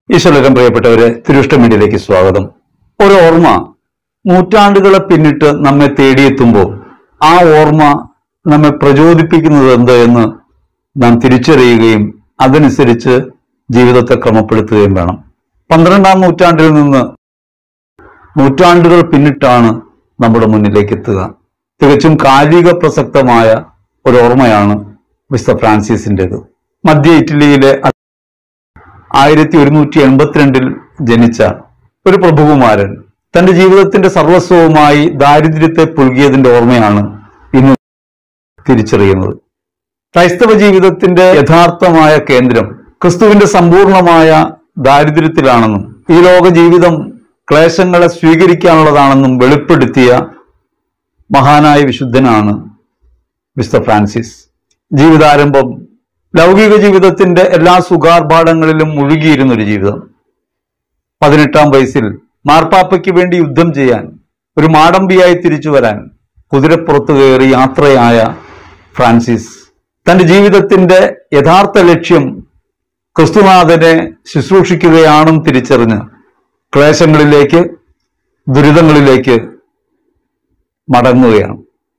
ഈശ്വരകം പ്രിയപ്പെട്ടവരെ തിരുഷ്ട മീഡിയയിലേക്ക് സ്വാഗതം ഒരു ഓർമ്മ നൂറ്റാണ്ടുകളെ പിന്നിട്ട് നമ്മെ തേടിയെത്തുമ്പോൾ ആ ഓർമ്മ നമ്മെ പ്രചോദിപ്പിക്കുന്നത് എന്ത് എന്ന് നാം തിരിച്ചറിയുകയും അതനുസരിച്ച് ജീവിതത്തെ ക്രമപ്പെടുത്തുകയും വേണം പന്ത്രണ്ടാം നൂറ്റാണ്ടിൽ നിന്ന് നൂറ്റാണ്ടുകൾ പിന്നിട്ടാണ് നമ്മുടെ മുന്നിലേക്ക് എത്തുക തികച്ചും കാലിക പ്രസക്തമായ ഒരു ഓർമ്മയാണ് മിസ്റ്റർ ഫ്രാൻസിസിൻ്റെത് മധ്യ ഇറ്റലിയിലെ ആയിരത്തി ഒരുന്നൂറ്റി എൺപത്തിരണ്ടിൽ ജനിച്ച ഒരു പ്രഭുകുമാരൻ തന്റെ ജീവിതത്തിന്റെ സർവസ്വവുമായി ദാരിദ്ര്യത്തെ പുൽകിയതിന്റെ ഓർമ്മയാണ് ഇന്ന് തിരിച്ചറിയുന്നത് ക്രൈസ്തവ ജീവിതത്തിന്റെ യഥാർത്ഥമായ കേന്ദ്രം ക്രിസ്തുവിന്റെ സമ്പൂർണമായ ദാരിദ്ര്യത്തിലാണെന്നും ഈ ലോക ജീവിതം ക്ലേശങ്ങളെ സ്വീകരിക്കാനുള്ളതാണെന്നും വെളിപ്പെടുത്തിയ മഹാനായ വിശുദ്ധനാണ് മിസ്റ്റർ ഫ്രാൻസിസ് ജീവിതാരംഭം ലൗകിക ജീവിതത്തിന്റെ എല്ലാ സുഖാർഭാടങ്ങളിലും മുഴുകിയിരുന്ന ഒരു ജീവിതം പതിനെട്ടാം വയസ്സിൽ മാർപ്പാപ്പയ്ക്ക് വേണ്ടി യുദ്ധം ചെയ്യാൻ ഒരു മാടമ്പിയായി തിരിച്ചു വരാൻ കുതിരപ്പുറത്ത് കയറി യാത്രയായ ഫ്രാൻസിസ് തന്റെ ജീവിതത്തിന്റെ യഥാർത്ഥ ലക്ഷ്യം ക്രിസ്തുനാഥനെ ശുശ്രൂഷിക്കുകയാണെന്ന് തിരിച്ചറിഞ്ഞ് ക്ലേശങ്ങളിലേക്ക് ദുരിതങ്ങളിലേക്ക് മടങ്ങുകയാണ്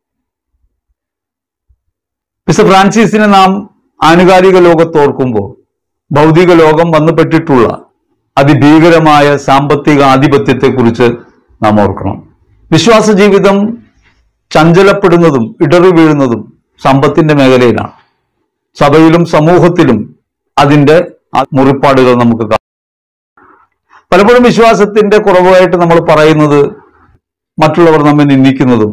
മിസ്റ്റർ ഫ്രാൻസിസിനെ നാം ആനുകാലിക ലോകത്തോർക്കുമ്പോൾ ഭൗതിക ലോകം വന്നുപെട്ടിട്ടുള്ള അതിഭീകരമായ സാമ്പത്തിക ആധിപത്യത്തെക്കുറിച്ച് നാം ഓർക്കണം വിശ്വാസ ജീവിതം ചഞ്ചലപ്പെടുന്നതും ഇടറി വീഴുന്നതും സമ്പത്തിന്റെ മേഖലയിലാണ് സഭയിലും സമൂഹത്തിലും അതിന്റെ ആ മുറിപ്പാടുകൾ നമുക്ക് കാണാം പലപ്പോഴും വിശ്വാസത്തിന്റെ കുറവായിട്ട് നമ്മൾ പറയുന്നത് മറ്റുള്ളവർ നമ്മെ നിന്ദിക്കുന്നതും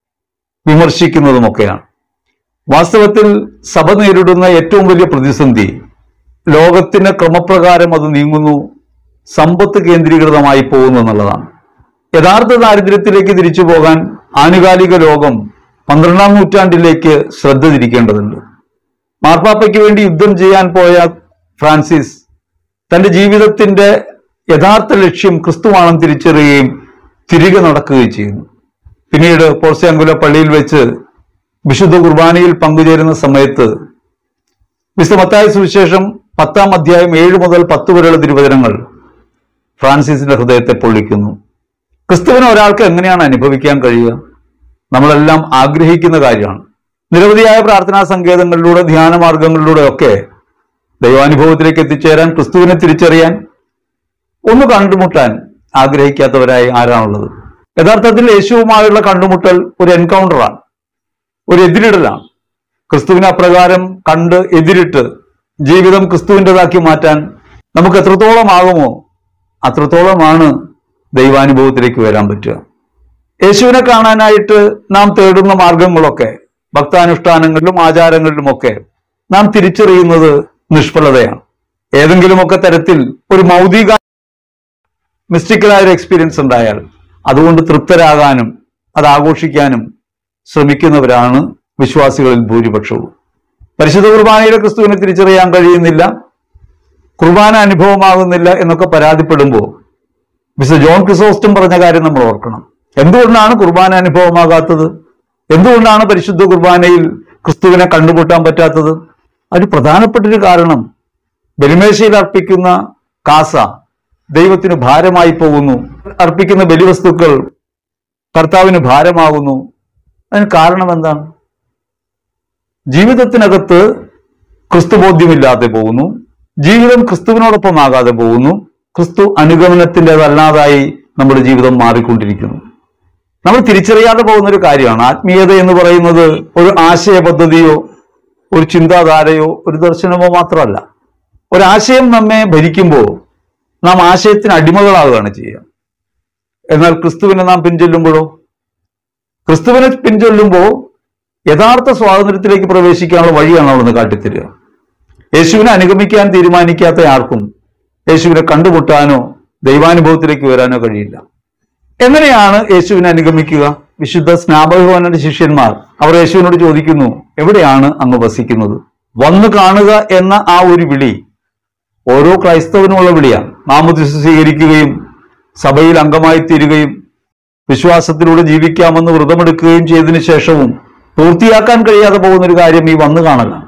വിമർശിക്കുന്നതുമൊക്കെയാണ് വാസ്തവത്തിൽ സഭ നേരിടുന്ന ഏറ്റവും വലിയ പ്രതിസന്ധി ലോകത്തിന്റെ ക്രമപ്രകാരം അത് നീങ്ങുന്നു സമ്പത്ത് കേന്ദ്രീകൃതമായി പോകുന്നു എന്നുള്ളതാണ് യഥാർത്ഥ ദാരിദ്ര്യത്തിലേക്ക് തിരിച്ചു പോകാൻ ആനുകാലിക ലോകം പന്ത്രണ്ടാം നൂറ്റാണ്ടിലേക്ക് ശ്രദ്ധ തിരിക്കേണ്ടതുണ്ട് മാർപ്പാപ്പയ്ക്ക് വേണ്ടി യുദ്ധം ചെയ്യാൻ പോയ ഫ്രാൻസിസ് തന്റെ ജീവിതത്തിന്റെ യഥാർത്ഥ ലക്ഷ്യം ക്രിസ്തുവാണെന്ന് തിരിച്ചറിയുകയും തിരികെ നടക്കുകയും ചെയ്യുന്നു പിന്നീട് പോർസിയാങ്കുല പള്ളിയിൽ വെച്ച് വിശുദ്ധ കുർബാനയിൽ പങ്കുചേരുന്ന സമയത്ത് വിശുദ്ധ മത്തായ സുവിശേഷം പത്താം അധ്യായം ഏഴ് മുതൽ പത്ത് വരെയുള്ള തിരുവചനങ്ങൾ ഫ്രാൻസിസിന്റെ ഹൃദയത്തെ പൊള്ളിക്കുന്നു ക്രിസ്തുവിനെ ഒരാൾക്ക് എങ്ങനെയാണ് അനുഭവിക്കാൻ കഴിയുക നമ്മളെല്ലാം ആഗ്രഹിക്കുന്ന കാര്യമാണ് നിരവധിയായ പ്രാർത്ഥനാ സങ്കേതങ്ങളിലൂടെ ധ്യാന മാർഗങ്ങളിലൂടെ ഒക്കെ ദൈവാനുഭവത്തിലേക്ക് എത്തിച്ചേരാൻ ക്രിസ്തുവിനെ തിരിച്ചറിയാൻ ഒന്ന് കണ്ടുമുട്ടാൻ ആഗ്രഹിക്കാത്തവരായി ആരാണുള്ളത് യഥാർത്ഥത്തിൽ യേശുവുമായുള്ള കണ്ടുമുട്ടൽ ഒരു എൻകൗണ്ടറാണ് ഒരു എതിരിടലാണ് ക്രിസ്തുവിനെ അപ്രകാരം കണ്ട് എതിരിട്ട് ജീവിതം ക്രിസ്തുവിൻ്റെതാക്കി മാറ്റാൻ നമുക്ക് എത്രത്തോളം ആകുമോ അത്രത്തോളമാണ് ദൈവാനുഭവത്തിലേക്ക് വരാൻ പറ്റുക യേശുവിനെ കാണാനായിട്ട് നാം തേടുന്ന മാർഗങ്ങളൊക്കെ ഭക്താനുഷ്ഠാനങ്ങളിലും ആചാരങ്ങളിലുമൊക്കെ നാം തിരിച്ചറിയുന്നത് നിഷ്ഫലതയാണ് ഏതെങ്കിലുമൊക്കെ തരത്തിൽ ഒരു മൗതിക മിസ്റ്റിക്കലായ ഒരു എക്സ്പീരിയൻസ് ഉണ്ടായാൽ അതുകൊണ്ട് തൃപ്തരാകാനും അത് ആഘോഷിക്കാനും ശ്രമിക്കുന്നവരാണ് വിശ്വാസികളിൽ ഭൂരിപക്ഷവും പരിശുദ്ധ കുർബാനയിലെ ക്രിസ്തുവിനെ തിരിച്ചറിയാൻ കഴിയുന്നില്ല കുർബാന അനുഭവമാകുന്നില്ല എന്നൊക്കെ പരാതിപ്പെടുമ്പോൾ മിസ്റ്റർ ജോൺ ക്രിസോസ്റ്റം പറഞ്ഞ കാര്യം നമ്മൾ ഓർക്കണം എന്തുകൊണ്ടാണ് കുർബാന അനുഭവമാകാത്തത് എന്തുകൊണ്ടാണ് പരിശുദ്ധ കുർബാനയിൽ ക്രിസ്തുവിനെ കണ്ടുമുട്ടാൻ പറ്റാത്തത് അതിന് പ്രധാനപ്പെട്ടൊരു കാരണം ബലിമേശയിൽ അർപ്പിക്കുന്ന കാസ ദൈവത്തിന് ഭാരമായി പോകുന്നു അർപ്പിക്കുന്ന ബലിവസ്തുക്കൾ കർത്താവിന് ഭാരമാകുന്നു അതിന് കാരണം എന്താണ് ജീവിതത്തിനകത്ത് ക്രിസ്തുബോധ്യമില്ലാതെ പോകുന്നു ജീവിതം ക്രിസ്തുവിനോടൊപ്പം ആകാതെ പോകുന്നു ക്രിസ്തു അനുഗമനത്തിൻ്റെതല്ലാതായി നമ്മുടെ ജീവിതം മാറിക്കൊണ്ടിരിക്കുന്നു നമ്മൾ തിരിച്ചറിയാതെ പോകുന്ന ഒരു കാര്യമാണ് ആത്മീയത എന്ന് പറയുന്നത് ഒരു ആശയ പദ്ധതിയോ ഒരു ചിന്താധാരയോ ഒരു ദർശനമോ മാത്രമല്ല ഒരാശയം നമ്മെ ഭരിക്കുമ്പോൾ നാം ആശയത്തിന് അടിമകളാവുകയാണ് ചെയ്യുക എന്നാൽ ക്രിസ്തുവിനെ നാം പിൻചൊല്ലുമ്പോഴോ ക്രിസ്തുവിനെ പിൻചൊല്ലുമ്പോൾ യഥാർത്ഥ സ്വാതന്ത്ര്യത്തിലേക്ക് പ്രവേശിക്കാനുള്ള വഴിയാണ് അവിടുന്ന് കാട്ടിത്തരിക യേശുവിനെ അനുഗമിക്കാൻ തീരുമാനിക്കാത്ത ആർക്കും യേശുവിനെ കണ്ടുമുട്ടാനോ ദൈവാനുഭവത്തിലേക്ക് വരാനോ കഴിയില്ല എങ്ങനെയാണ് യേശുവിനെ അനുഗമിക്കുക വിശുദ്ധ സ്നാപകഭവനന്റെ ശിഷ്യന്മാർ അവർ യേശുവിനോട് ചോദിക്കുന്നു എവിടെയാണ് അങ്ങ് വസിക്കുന്നത് വന്നു കാണുക എന്ന ആ ഒരു വിളി ഓരോ ക്രൈസ്തവനുമുള്ള വിളിയാണ് നാമദിസ് സ്വീകരിക്കുകയും സഭയിൽ അംഗമായി തീരുകയും വിശ്വാസത്തിലൂടെ ജീവിക്കാമെന്ന് വ്രതമെടുക്കുകയും ചെയ്തതിനു ശേഷവും പൂർത്തിയാക്കാൻ കഴിയാതെ പോകുന്ന ഒരു കാര്യം ഈ വന്നു കാണലാണ്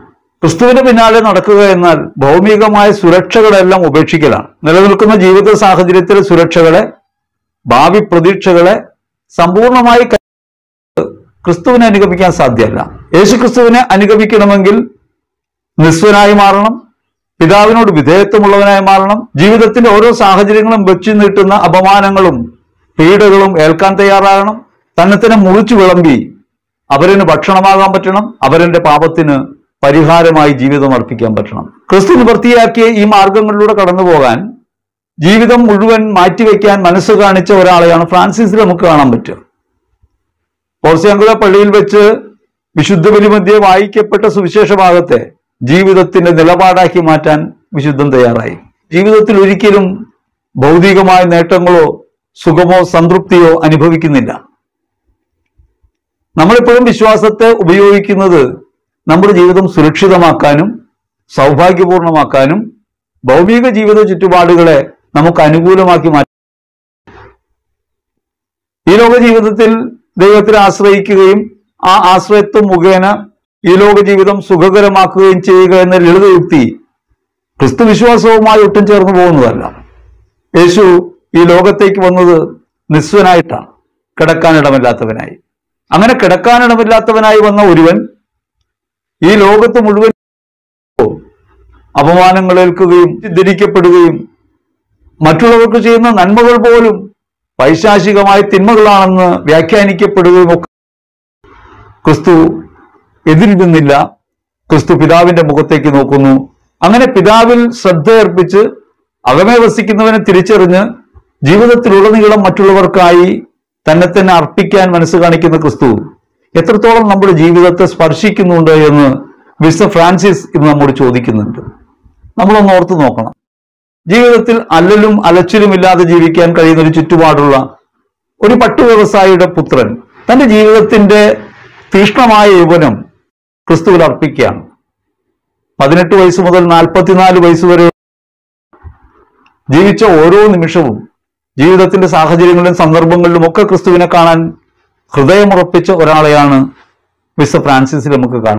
ക്രിസ്തുവിന് പിന്നാലെ നടക്കുക എന്നാൽ ഭൗമികമായ സുരക്ഷകളെല്ലാം ഉപേക്ഷിക്കലാണ് നിലനിൽക്കുന്ന ജീവിത സാഹചര്യത്തിലെ സുരക്ഷകളെ ഭാവി പ്രതീക്ഷകളെ സമ്പൂർണമായി ക- ക്രിസ്തുവിനെ അനുഗമിക്കാൻ സാധ്യമല്ല യേശു ക്രിസ്തുവിനെ അനുഗമിക്കണമെങ്കിൽ നിസ്വനായി മാറണം പിതാവിനോട് വിധേയത്വമുള്ളവനായി മാറണം ജീവിതത്തിന്റെ ഓരോ സാഹചര്യങ്ങളും വെച്ചു നീട്ടുന്ന അപമാനങ്ങളും പീഡകളും ഏൽക്കാൻ തയ്യാറാകണം തന്നെ തന്നെ മുറിച്ചു വിളമ്പി അവരിന് ഭക്ഷണമാകാൻ പറ്റണം അവരുടെ പാപത്തിന് പരിഹാരമായി ജീവിതം അർപ്പിക്കാൻ പറ്റണം ക്രിസ്തു നിവൃത്തിയാക്കിയ ഈ മാർഗങ്ങളിലൂടെ കടന്നു പോകാൻ ജീവിതം മുഴുവൻ മാറ്റിവെക്കാൻ മനസ്സ് കാണിച്ച ഒരാളെയാണ് ഫ്രാൻസിസിൽ നമുക്ക് കാണാൻ പറ്റുക പോർസിയാങ്കുല പള്ളിയിൽ വെച്ച് വിശുദ്ധ ബലിമധ്യെ വായിക്കപ്പെട്ട സുവിശേഷ ഭാഗത്തെ ജീവിതത്തിന്റെ നിലപാടാക്കി മാറ്റാൻ വിശുദ്ധം തയ്യാറായി ജീവിതത്തിൽ ഒരിക്കലും ഭൗതികമായ നേട്ടങ്ങളോ സുഖമോ സംതൃപ്തിയോ അനുഭവിക്കുന്നില്ല നമ്മളിപ്പോഴും വിശ്വാസത്തെ ഉപയോഗിക്കുന്നത് നമ്മുടെ ജീവിതം സുരക്ഷിതമാക്കാനും സൗഭാഗ്യപൂർണമാക്കാനും ഭൗമിക ജീവിത ചുറ്റുപാടുകളെ നമുക്ക് അനുകൂലമാക്കി മാറ്റാൻ ഈ ലോക ജീവിതത്തിൽ ദൈവത്തിൽ ആശ്രയിക്കുകയും ആ ആശ്രയത്വം മുഖേന ഈ ലോക ജീവിതം സുഖകരമാക്കുകയും ചെയ്യുക എന്ന ലളിതയുക്തി ക്രിസ്തു വിശ്വാസവുമായി ഒട്ടും ചേർന്ന് പോകുന്നതല്ല യേശു ഈ ലോകത്തേക്ക് വന്നത് നിസ്വനായിട്ടാണ് കിടക്കാനിടമില്ലാത്തവനായി അങ്ങനെ കിടക്കാനിടമില്ലാത്തവനായി വന്ന ഒരുവൻ ഈ ലോകത്ത് മുഴുവൻ അപമാനങ്ങൾ ഏൽക്കുകയും ധരിക്കപ്പെടുകയും മറ്റുള്ളവർക്ക് ചെയ്യുന്ന നന്മകൾ പോലും പൈശാചികമായ തിന്മകളാണെന്ന് വ്യാഖ്യാനിക്കപ്പെടുകയും ഒക്കെ ക്രിസ്തു എതിരിടുന്നില്ല ക്രിസ്തു പിതാവിന്റെ മുഖത്തേക്ക് നോക്കുന്നു അങ്ങനെ പിതാവിൽ ശ്രദ്ധയർപ്പിച്ച് അകമേ വസിക്കുന്നവനെ തിരിച്ചറിഞ്ഞ് ജീവിതത്തിലുടനീളം മറ്റുള്ളവർക്കായി തന്നെ തന്നെ അർപ്പിക്കാൻ മനസ്സ് കാണിക്കുന്ന ക്രിസ്തു എത്രത്തോളം നമ്മുടെ ജീവിതത്തെ സ്പർശിക്കുന്നുണ്ട് എന്ന് വിശുദ്ധ ഫ്രാൻസിസ് ഇന്ന് നമ്മോട് ചോദിക്കുന്നുണ്ട് നമ്മളൊന്ന് ഓർത്ത് നോക്കണം ജീവിതത്തിൽ അല്ലലും അലച്ചിലും ഇല്ലാതെ ജീവിക്കാൻ കഴിയുന്ന ഒരു ചുറ്റുപാടുള്ള ഒരു പട്ടു വ്യവസായിയുടെ പുത്രൻ തന്റെ ജീവിതത്തിന്റെ തീഷ്ണമായ യൗവനം ക്രിസ്തുവിൽ അർപ്പിക്കുകയാണ് പതിനെട്ട് വയസ്സ് മുതൽ നാൽപ്പത്തിനാല് വയസ്സ് വരെ ജീവിച്ച ഓരോ നിമിഷവും ജീവിതത്തിന്റെ സാഹചര്യങ്ങളിലും സന്ദർഭങ്ങളിലും ഒക്കെ ക്രിസ്തുവിനെ കാണാൻ ഹൃദയമുറപ്പിച്ച ഒരാളെയാണ് വിശ ഫ്രാൻസിസിൽ നമുക്ക് കാണാം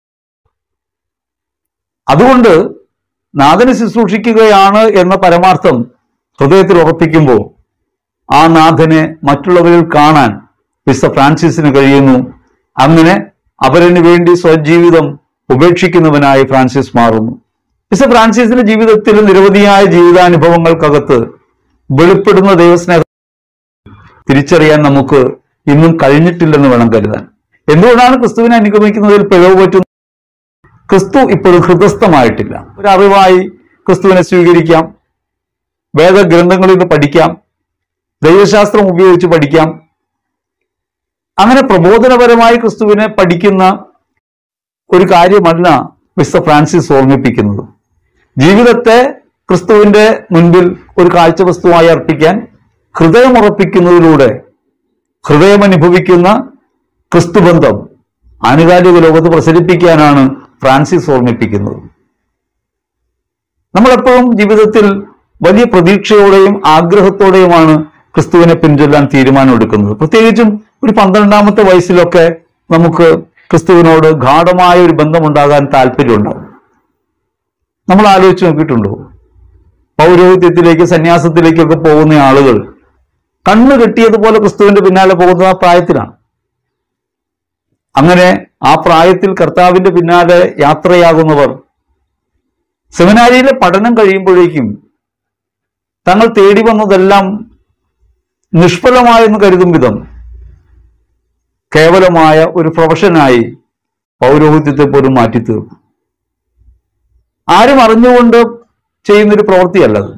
അതുകൊണ്ട് നാഥനെ ശുശ്രൂഷിക്കുകയാണ് എന്ന പരമാർത്ഥം ഹൃദയത്തിൽ ഉറപ്പിക്കുമ്പോൾ ആ നാഥനെ മറ്റുള്ളവരിൽ കാണാൻ വിശ ഫ്രാൻസിസിന് കഴിയുന്നു അങ്ങനെ അവരിന് വേണ്ടി സ്വജീവിതം ഉപേക്ഷിക്കുന്നവനായി ഫ്രാൻസിസ് മാറുന്നു വിശ ഫ്രാൻസിസിന്റെ ജീവിതത്തിൽ നിരവധിയായ ജീവിതാനുഭവങ്ങൾക്കകത്ത് വെളിപ്പെടുന്ന ദൈവസ്നേഹം തിരിച്ചറിയാൻ നമുക്ക് ഇന്നും കഴിഞ്ഞിട്ടില്ലെന്ന് വേണം കരുതാൻ എന്തുകൊണ്ടാണ് ക്രിസ്തുവിനെ അനുഗമിക്കുന്നതിൽ പിഴവ് പറ്റുന്നത് ക്രിസ്തു ഇപ്പോഴും ഹൃദസ്ഥമായിട്ടില്ല ഒരു അറിവായി ക്രിസ്തുവിനെ സ്വീകരിക്കാം വേദഗ്രന്ഥങ്ങളിൽ നിന്ന് പഠിക്കാം ദൈവശാസ്ത്രം ഉപയോഗിച്ച് പഠിക്കാം അങ്ങനെ പ്രബോധനപരമായി ക്രിസ്തുവിനെ പഠിക്കുന്ന ഒരു കാര്യമല്ല മിസ്റ്റർ ഫ്രാൻസിസ് ഓർമ്മിപ്പിക്കുന്നത് ജീവിതത്തെ ക്രിസ്തുവിന്റെ മുൻപിൽ ഒരു കാഴ്ച വസ്തുവായി അർപ്പിക്കാൻ ഹൃദയമുറപ്പിക്കുന്നതിലൂടെ ഹൃദയം അനുഭവിക്കുന്ന ക്രിസ്തുബന്ധം ആനുകാലിക ലോകത്ത് പ്രസരിപ്പിക്കാനാണ് ഫ്രാൻസിസ് ഓർമ്മിപ്പിക്കുന്നത് നമ്മളെപ്പോഴും ജീവിതത്തിൽ വലിയ പ്രതീക്ഷയോടെയും ആഗ്രഹത്തോടെയുമാണ് ക്രിസ്തുവിനെ പിൻചൊല്ലാൻ തീരുമാനമെടുക്കുന്നത് പ്രത്യേകിച്ചും ഒരു പന്ത്രണ്ടാമത്തെ വയസ്സിലൊക്കെ നമുക്ക് ക്രിസ്തുവിനോട് ഗാഠമായ ഒരു ബന്ധമുണ്ടാകാൻ താല്പര്യമുണ്ടാവും നമ്മൾ ആലോചിച്ച് നോക്കിയിട്ടുണ്ടോ പൗരോഹിത്യത്തിലേക്ക് സന്യാസത്തിലേക്കൊക്കെ പോകുന്ന ആളുകൾ കണ്ണ് കെട്ടിയതുപോലെ ക്രിസ്തുവിന്റെ പിന്നാലെ പോകുന്നത് ആ പ്രായത്തിലാണ് അങ്ങനെ ആ പ്രായത്തിൽ കർത്താവിന്റെ പിന്നാലെ യാത്രയാകുന്നവർ സെമിനാരിയിലെ പഠനം കഴിയുമ്പോഴേക്കും തങ്ങൾ തേടി വന്നതെല്ലാം നിഷ്ഫലമായെന്ന് കരുതും വിധം കേവലമായ ഒരു പ്രൊഫഷനായി പൗരോഹിത്യത്തെ പോലും മാറ്റി തീർക്കും ആരും അറിഞ്ഞുകൊണ്ട് ചെയ്യുന്നൊരു പ്രവൃത്തിയല്ലത്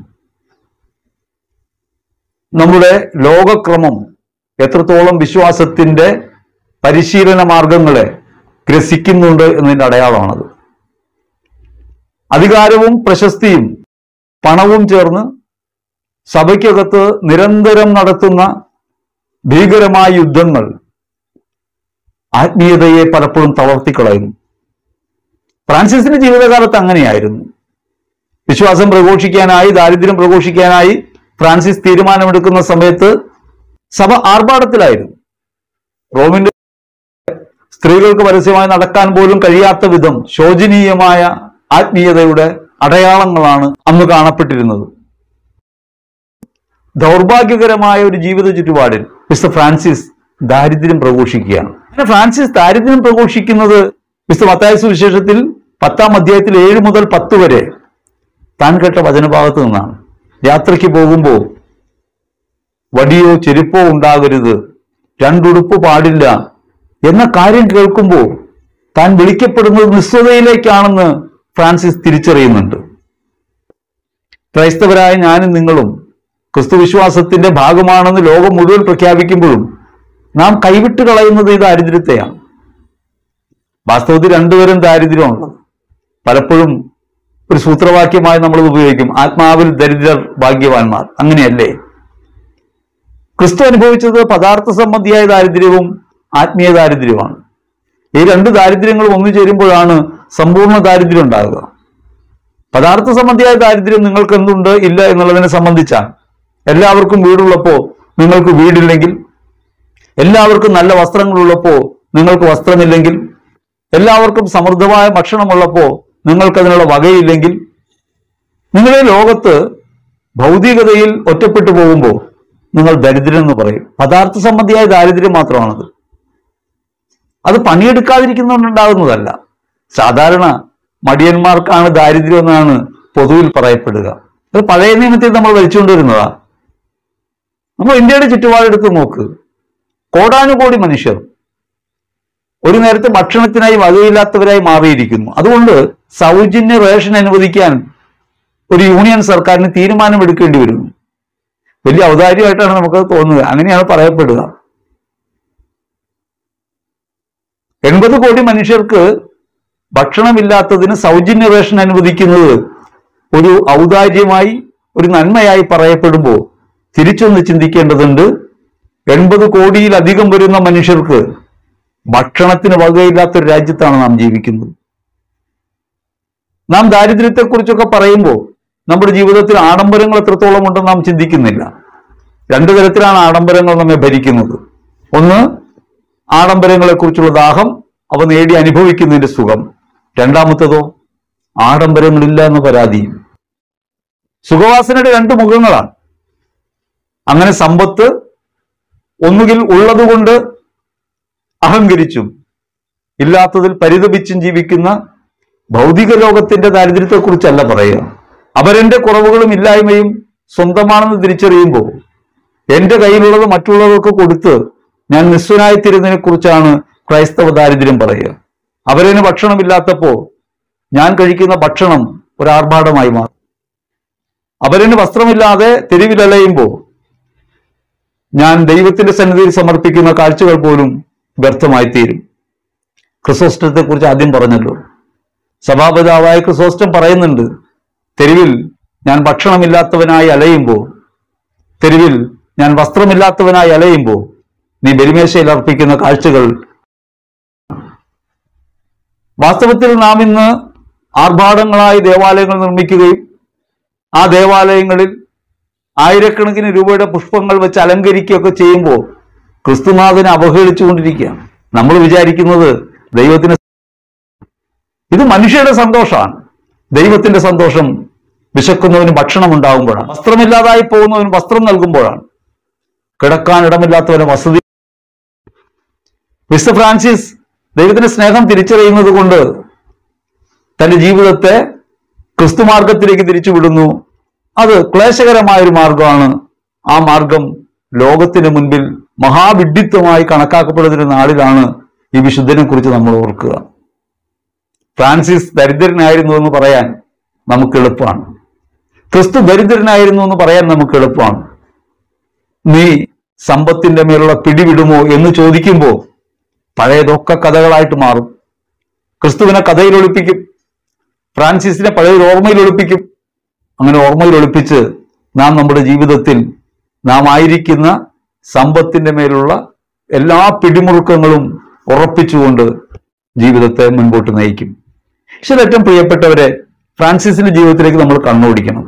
നമ്മുടെ ലോകക്രമം എത്രത്തോളം വിശ്വാസത്തിന്റെ പരിശീലന മാർഗങ്ങളെ ഗ്രസിക്കുന്നുണ്ട് എന്നതിന്റെ അടയാളമാണത് അധികാരവും പ്രശസ്തിയും പണവും ചേർന്ന് സഭയ്ക്കകത്ത് നിരന്തരം നടത്തുന്ന ഭീകരമായ യുദ്ധങ്ങൾ ആത്മീയതയെ പലപ്പോഴും തളർത്തിക്കളയുന്നു ഫ്രാൻസിസിന്റെ ജീവിതകാലത്ത് അങ്ങനെയായിരുന്നു വിശ്വാസം പ്രഘോഷിക്കാനായി ദാരിദ്ര്യം പ്രഘോഷിക്കാനായി ഫ്രാൻസിസ് തീരുമാനമെടുക്കുന്ന സമയത്ത് സഭ ആർഭാടത്തിലായിരുന്നു റോമിന്റെ സ്ത്രീകൾക്ക് പരസ്യമായി നടക്കാൻ പോലും കഴിയാത്ത വിധം ശോചനീയമായ ആത്മീയതയുടെ അടയാളങ്ങളാണ് അന്ന് കാണപ്പെട്ടിരുന്നത് ദൗർഭാഗ്യകരമായ ഒരു ജീവിത ചുറ്റുപാടിൽ മിസ്റ്റർ ഫ്രാൻസിസ് ദാരിദ്ര്യം പ്രഘോഷിക്കുകയാണ് അങ്ങനെ ഫ്രാൻസിസ് ദാരിദ്ര്യം പ്രഘോഷിക്കുന്നത് മിസ്റ്റർ മത്തായ സുവിശേഷത്തിൽ പത്താം അധ്യായത്തിൽ ഏഴ് മുതൽ പത്ത് വരെ താൻ കേട്ട വചനഭാഗത്ത് നിന്നാണ് യാത്രയ്ക്ക് പോകുമ്പോൾ വടിയോ ചെരുപ്പോ ഉണ്ടാകരുത് രണ്ടുടുപ്പ് പാടില്ല എന്ന കാര്യം കേൾക്കുമ്പോൾ താൻ വിളിക്കപ്പെടുന്നത് നിസ്വതയിലേക്കാണെന്ന് ഫ്രാൻസിസ് തിരിച്ചറിയുന്നുണ്ട് ക്രൈസ്തവരായ ഞാനും നിങ്ങളും ക്രിസ്തുവിശ്വാസത്തിന്റെ ഭാഗമാണെന്ന് ലോകം മുഴുവൻ പ്രഖ്യാപിക്കുമ്പോഴും നാം കൈവിട്ട് കളയുന്നത് ഈ ദാരിദ്ര്യത്തെയാണ് വാസ്തവത്തിൽ രണ്ടുപേരും ദാരിദ്ര്യമുള്ളത് പലപ്പോഴും ഒരു സൂത്രവാക്യമായി നമ്മൾ ഉപയോഗിക്കും ആത്മാവിൽ ദരിദ്രർ ഭാഗ്യവാന്മാർ അങ്ങനെയല്ലേ ക്രിസ്തു അനുഭവിച്ചത് പദാർത്ഥ സംബന്ധിയായ ദാരിദ്ര്യവും ആത്മീയ ദാരിദ്ര്യവുമാണ് ഈ രണ്ട് ദാരിദ്ര്യങ്ങളും ഒന്നു ചേരുമ്പോഴാണ് സമ്പൂർണ്ണ ദാരിദ്ര്യം ഉണ്ടാകുക പദാർത്ഥ സംബന്ധിയായ ദാരിദ്ര്യം നിങ്ങൾക്ക് എന്തുണ്ട് ഇല്ല എന്നുള്ളതിനെ സംബന്ധിച്ചാണ് എല്ലാവർക്കും വീടുള്ളപ്പോ നിങ്ങൾക്ക് വീടില്ലെങ്കിൽ എല്ലാവർക്കും നല്ല വസ്ത്രങ്ങളുള്ളപ്പോ നിങ്ങൾക്ക് വസ്ത്രമില്ലെങ്കിൽ എല്ലാവർക്കും സമൃദ്ധമായ ഭക്ഷണമുള്ളപ്പോ നിങ്ങൾക്ക് അതിനുള്ള വകയില്ലെങ്കിൽ നിങ്ങളെ ലോകത്ത് ഭൗതികതയിൽ ഒറ്റപ്പെട്ടു പോകുമ്പോൾ നിങ്ങൾ ദരിദ്രൻ എന്ന് പറയും പദാർത്ഥ സംബന്ധിയായ ദാരിദ്ര്യം മാത്രമാണത് അത് പണിയെടുക്കാതിരിക്കുന്നതുകൊണ്ടുണ്ടാകുന്നതല്ല സാധാരണ മടിയന്മാർക്കാണ് ദാരിദ്ര്യം എന്നാണ് പൊതുവിൽ പറയപ്പെടുക അത് പഴയ നിയമത്തിൽ നമ്മൾ വലിച്ചുകൊണ്ടിരുന്നതാ നമ്മൾ ഇന്ത്യയുടെ ചുറ്റുപാടെടുത്ത് നോക്ക് കോടാനുകോടി മനുഷ്യർ ഒരു നേരത്തെ ഭക്ഷണത്തിനായി വകയില്ലാത്തവരായി മാറിയിരിക്കുന്നു അതുകൊണ്ട് സൗജന്യ റേഷൻ അനുവദിക്കാൻ ഒരു യൂണിയൻ സർക്കാരിന് തീരുമാനമെടുക്കേണ്ടി വരുന്നു വലിയ ഔദാര്യമായിട്ടാണ് നമുക്ക് തോന്നുക അങ്ങനെയാണ് പറയപ്പെടുക എൺപത് കോടി മനുഷ്യർക്ക് ഭക്ഷണമില്ലാത്തതിന് സൗജന്യ റേഷൻ അനുവദിക്കുന്നത് ഒരു ഔദാര്യമായി ഒരു നന്മയായി പറയപ്പെടുമ്പോൾ തിരിച്ചൊന്ന് ചിന്തിക്കേണ്ടതുണ്ട് എൺപത് കോടിയിലധികം വരുന്ന മനുഷ്യർക്ക് ഭക്ഷണത്തിന് വകയില്ലാത്ത ഒരു രാജ്യത്താണ് നാം ജീവിക്കുന്നത് നാം ദാരിദ്ര്യത്തെക്കുറിച്ചൊക്കെ പറയുമ്പോൾ നമ്മുടെ ജീവിതത്തിൽ ആഡംബരങ്ങൾ എത്രത്തോളം ഉണ്ടെന്ന് നാം ചിന്തിക്കുന്നില്ല രണ്ടു തരത്തിലാണ് ആഡംബരങ്ങൾ നമ്മെ ഭരിക്കുന്നത് ഒന്ന് ആഡംബരങ്ങളെക്കുറിച്ചുള്ള ദാഹം അവ നേടി അനുഭവിക്കുന്നതിന്റെ സുഖം രണ്ടാമത്തേതോ ആഡംബരങ്ങളില്ല എന്ന പരാതിയും സുഖവാസനയുടെ രണ്ട് മുഖങ്ങളാണ് അങ്ങനെ സമ്പത്ത് ഒന്നുകിൽ ഉള്ളതുകൊണ്ട് അഹങ്കരിച്ചും ഇല്ലാത്തതിൽ പരിതപിച്ചും ജീവിക്കുന്ന ഭൗതിക ലോകത്തിന്റെ ദാരിദ്ര്യത്തെക്കുറിച്ചല്ല പറയുക അവരെന്റെ കുറവുകളും ഇല്ലായ്മയും സ്വന്തമാണെന്ന് തിരിച്ചറിയുമ്പോൾ എന്റെ കയ്യിലുള്ളത് മറ്റുള്ളവർക്ക് കൊടുത്ത് ഞാൻ നിസ്വനായിത്തീരുന്നതിനെ കുറിച്ചാണ് ക്രൈസ്തവ ദാരിദ്ര്യം പറയുക അവരതിന് ഭക്ഷണമില്ലാത്തപ്പോ ഞാൻ കഴിക്കുന്ന ഭക്ഷണം ഒരു ആർഭാടമായി മാറും അവരന് വസ്ത്രമില്ലാതെ തെരുവിലലയുമ്പോൾ ഞാൻ ദൈവത്തിന്റെ സന്നിധിയിൽ സമർപ്പിക്കുന്ന കാഴ്ചകൾ പോലും വ്യർത്ഥമായി തീരും ക്രിസോസ്റ്റത്തെ കുറിച്ച് ആദ്യം പറഞ്ഞല്ലോ സഭാപിതാവായ ക്രിസോസ്റ്റം പറയുന്നുണ്ട് തെരുവിൽ ഞാൻ ഭക്ഷണമില്ലാത്തവനായി അലയുമ്പോൾ തെരുവിൽ ഞാൻ വസ്ത്രമില്ലാത്തവനായി അലയുമ്പോൾ നീ ബലിമേശയിൽ അർപ്പിക്കുന്ന കാഴ്ചകൾ വാസ്തവത്തിൽ നാം ഇന്ന് ആർഭാടങ്ങളായി ദേവാലയങ്ങൾ നിർമ്മിക്കുകയും ആ ദേവാലയങ്ങളിൽ ആയിരക്കണക്കിന് രൂപയുടെ പുഷ്പങ്ങൾ വെച്ച് അലങ്കരിക്കുകയൊക്കെ ചെയ്യുമ്പോൾ ക്രിസ്തുനാഥനെ അവഹേളിച്ചുകൊണ്ടിരിക്കുകയാണ് നമ്മൾ വിചാരിക്കുന്നത് ദൈവത്തിന് ഇത് മനുഷ്യരുടെ സന്തോഷമാണ് ദൈവത്തിന്റെ സന്തോഷം വിശക്കുന്നവന് ഭക്ഷണം ഉണ്ടാകുമ്പോഴാണ് വസ്ത്രമില്ലാതായി പോകുന്നവന് വസ്ത്രം നൽകുമ്പോഴാണ് കിടക്കാൻ ഇടമില്ലാത്തവന് വസതി മിസ്റ്റർ ഫ്രാൻസിസ് ദൈവത്തിന്റെ സ്നേഹം തിരിച്ചറിയുന്നത് കൊണ്ട് തന്റെ ജീവിതത്തെ ക്രിസ്തുമാർഗത്തിലേക്ക് തിരിച്ചുവിടുന്നു അത് ക്ലേശകരമായ ഒരു മാർഗമാണ് ആ മാർഗം ലോകത്തിന് മുൻപിൽ മഹാവിഡിത്വമായി കണക്കാക്കപ്പെടുന്ന ഒരു നാളിലാണ് ഈ വിശുദ്ധനെ കുറിച്ച് നമ്മൾ ഓർക്കുക ഫ്രാൻസിസ് ദരിദ്രനായിരുന്നു എന്ന് പറയാൻ നമുക്ക് എളുപ്പമാണ് ക്രിസ്തു ദരിദ്രനായിരുന്നു എന്ന് പറയാൻ നമുക്ക് എളുപ്പമാണ് നീ സമ്പത്തിന്റെ മേലുള്ള പിടിവിടുമോ എന്ന് ചോദിക്കുമ്പോൾ പഴയതൊക്കെ കഥകളായിട്ട് മാറും ക്രിസ്തുവിനെ കഥയിൽ ഒളിപ്പിക്കും ഫ്രാൻസിസിനെ പഴയ ഓർമ്മയിൽ ഒളിപ്പിക്കും അങ്ങനെ ഓർമ്മയിൽ ഒളിപ്പിച്ച് നാം നമ്മുടെ ജീവിതത്തിൽ നാം ആയിരിക്കുന്ന സമ്പത്തിന്റെ മേലുള്ള എല്ലാ പിടിമുറുക്കങ്ങളും ഉറപ്പിച്ചുകൊണ്ട് ജീവിതത്തെ മുൻപോട്ട് നയിക്കും പക്ഷെ ഏറ്റവും പ്രിയപ്പെട്ടവരെ ഫ്രാൻസിസിന്റെ ജീവിതത്തിലേക്ക് നമ്മൾ കണ്ണോടിക്കണം